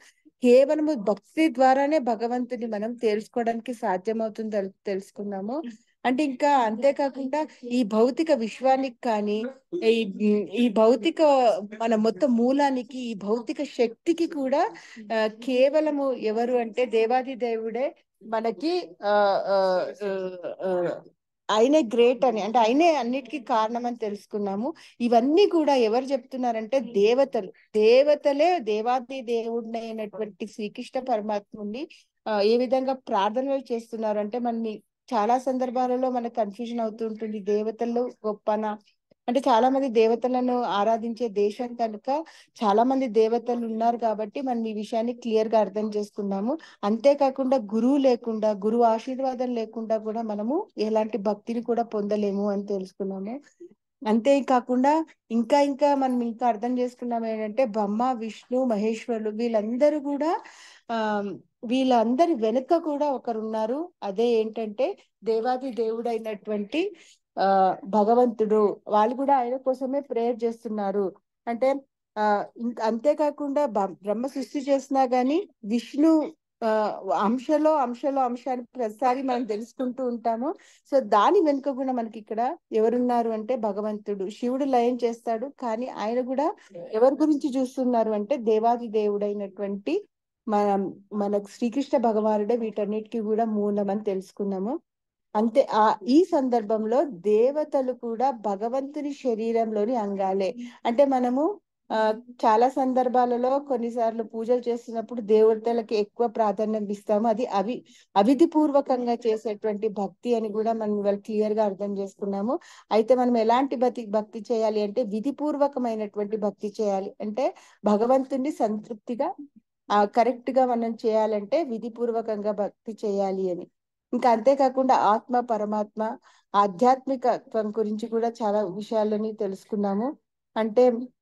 కేవలము భక్తి ద్వారానే భగవంతుని మనం తెలుసుకోవడానికి సాధ్యమవుతుంది తెలు- తెలుసుకున్నాము అంటే ఇంకా అంతేకాకుండా ఈ భౌతిక విశ్వానికి కానీ ఈ ఈ భౌతిక మన మొత్తం మూలానికి ఈ భౌతిక శక్తికి కూడా ఆ, కేవలము ఎవరు అంటే దేవాది దేవుడే మనకి ఆ ఆ, ఆ, ఆ, ఆయనే గ్రేట్ అని అంటే ఆయనే అన్నిటికీ కారణం అని తెలుసుకున్నాము ఇవన్నీ కూడా ఎవరు చెప్తున్నారంటే దేవతలు దేవతలే దేవాది దేవుడినైనటువంటి శ్రీకృష్ణ పరమాత్ముని ఆ, ఏ విధంగా ప్రార్థనలు చేస్తున్నారు అంటే మన చాలా సందర్భాలలో మనకు కన్ఫ్యూజన్ అవుతుంటుంది దేవతలు గొప్పనా అంటే చాలా మంది దేవతలను ఆరాధించే దేశం కనుక చాలా మంది దేవతలు ఉన్నారు కాబట్టి మనం ఈ విషయాన్ని క్లియర్ గా అర్థం చేసుకున్నాము అంతేకాకుండా గురువు లేకుండా గురువు ఆశీర్వాదం లేకుండా కూడా మనము ఎలాంటి భక్తిని కూడా పొందలేము అని తెలుసుకున్నాము అంతేకాకుండా ఇంకా ఇంకా మనం ఇంకా అర్థం చేసుకున్నాం ఏంటంటే బ్రహ్మ విష్ణు మహేశ్వరులు వీళ్ళందరూ కూడా ఆ వీళ్ళందరి వెనుక కూడా ఒకరు ఉన్నారు అదే ఏంటంటే దేవాది దేవుడైనటువంటి ఆ భగవంతుడు వాళ్ళు కూడా ఆయన కోసమే ప్రేయర్ చేస్తున్నారు అంటే ఆ ఇంకా అంతేకాకుండా బ- బ్రహ్మ సృష్టి చేసినా గాని విష్ణు ఆ అంశలో అంశలో అంశాన్ని ప్రతిసారి మనం తెలుసుకుంటూ ఉంటాము సో దాని వెనుక కూడా మనకి ఇక్కడ ఎవరున్నారు అంటే భగవంతుడు శివుడు లయం చేస్తాడు కానీ ఆయన కూడా ఎవరి గురించి చూస్తున్నారు అంటే దేవాది దేవుడైనటువంటి మన మన శ్రీకృష్ణ భగవానుడే వీటన్నిటికీ కూడా మూలం అని తెలుసుకున్నాము అంతే ఆ ఈ సందర్భంలో దేవతలు కూడా భగవంతుని శరీరంలోని అంగాలే అంటే మనము ఆ చాలా సందర్భాలలో కొన్నిసార్లు పూజలు చేస్తున్నప్పుడు దేవతలకి ఎక్కువ ప్రాధాన్యం ఇస్తాము అది అవి అవిధి పూర్వకంగా చేసేటువంటి భక్తి అని కూడా మనం ఇవాళ క్లియర్ గా అర్థం చేసుకున్నాము అయితే మనం ఎలాంటి భక్తి భక్తి చేయాలి అంటే విధి పూర్వకమైనటువంటి భక్తి చేయాలి అంటే భగవంతుని సంతృప్తిగా ఆ కరెక్ట్ గా మనం చేయాలంటే విధి పూర్వకంగా భక్తి చేయాలి అని ఇంకా అంతేకాకుండా ఆత్మ పరమాత్మ ఆధ్యాత్మికత్వం గురించి కూడా చాలా విషయాలని తెలుసుకున్నాము అంటే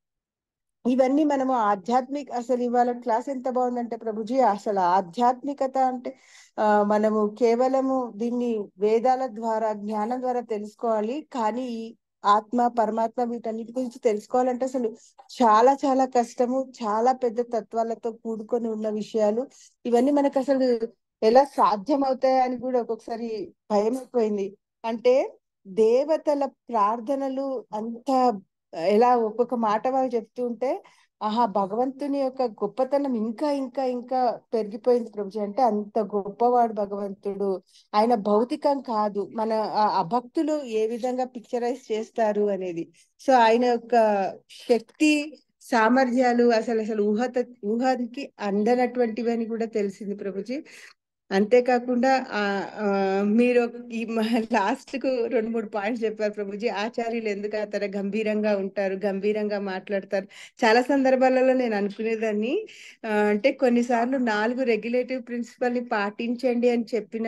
ఇవన్నీ మనము ఆధ్యాత్మిక అసలు ఇవాళ క్లాస్ ఎంత బాగుందంటే ప్రభుజీ అసలు ఆధ్యాత్మికత అంటే ఆ మనము కేవలము దీన్ని వేదాల ద్వారా జ్ఞానం ద్వారా తెలుసుకోవాలి కానీ ఈ ఆత్మ పరమాత్మ వీటన్నిటి గురించి తెలుసుకోవాలంటే అసలు చాలా చాలా కష్టము చాలా పెద్ద తత్వాలతో కూడుకొని ఉన్న విషయాలు ఇవన్నీ మనకు అసలు ఎలా సాధ్యం అవుతాయని కూడా ఒక్కొక్కసారి భయం అయిపోయింది అంటే దేవతల ప్రార్థనలు అంత ఎలా ఒక్కొక్క మాట వాళ్ళు చెప్తుంటే ఆహా భగవంతుని యొక్క గొప్పతనం ఇంకా ఇంకా ఇంకా పెరిగిపోయింది ప్రభుజీ అంటే అంత గొప్పవాడు భగవంతుడు ఆయన భౌతికం కాదు మన ఆ అభక్తులు ఏ విధంగా పిక్చరైజ్ చేస్తారు అనేది సో ఆయన యొక్క శక్తి సామర్థ్యాలు అసలు అసలు ఊహత ఊహానికి అందనటువంటివి అని కూడా తెలిసింది ప్రభుజీ అంతేకాకుండా ఆ ఆ, మీరు ఈ లాస్ట్ కు రెండు మూడు పాయింట్స్ చెప్పారు ప్రభుజీ ఆచార్యులు ఎందుకు ఆ తర గంభీరంగా ఉంటారు గంభీరంగా మాట్లాడతారు చాలా సందర్భాలలో నేను అనుకునేదాన్ని ఆ, అంటే కొన్నిసార్లు నాలుగు రెగ్యులేటివ్ ప్రిన్సిపల్ ని పాటించండి అని చెప్పిన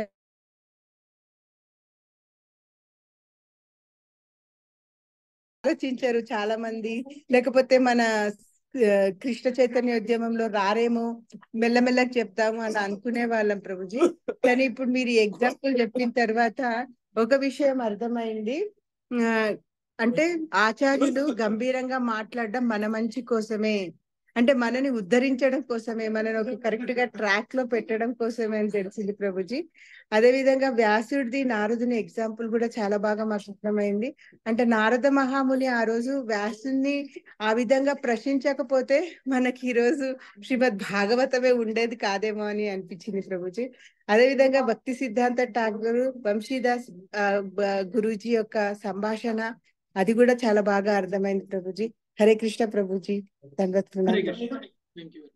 ఆలోచించారు చాలా మంది లేకపోతే మన ఆ, కృష్ణ చైతన్య ఉద్యమంలో రారేమో మెల్లమెల్లగా చెప్తాము అని అనుకునే వాళ్ళం ప్రభుజీ కానీ ఇప్పుడు మీరు ఎగ్జాంపుల్ చెప్పిన తర్వాత ఒక విషయం అర్థమైంది ఆ, అంటే ఆచార్యులు గంభీరంగా మాట్లాడడం మన మంచి కోసమే అంటే మనని ఉద్ధరించడం కోసమే మనని ఒక కరెక్ట్ గా ట్రాక్ లో పెట్టడం కోసమే అని తెలిసింది ప్రభుజీ అదే విధంగా వ్యాసుడిది నారదుని ఎగ్జాంపుల్ కూడా చాలా బాగా మాకు అర్థమైంది అంటే నారద మహాముని ఆ రోజు వ్యాసుని ఆ విధంగా ప్రశ్నించకపోతే మనకి ఈ రోజు శ్రీమద్ భాగవతమే ఉండేది కాదేమో అని అనిపించింది ప్రభుజీ అదే విధంగా భక్తి సిద్ధాంత ఠాగూర్ వంశీదాస్ ఆ, బ- గురూజీ యొక్క సంభాషణ అది కూడా చాలా బాగా అర్థమైంది ప్రభుజీ హరే కృష్ణ ప్రభుజీ దండవత్ హరే ప్రణామాలు. Krishna thank you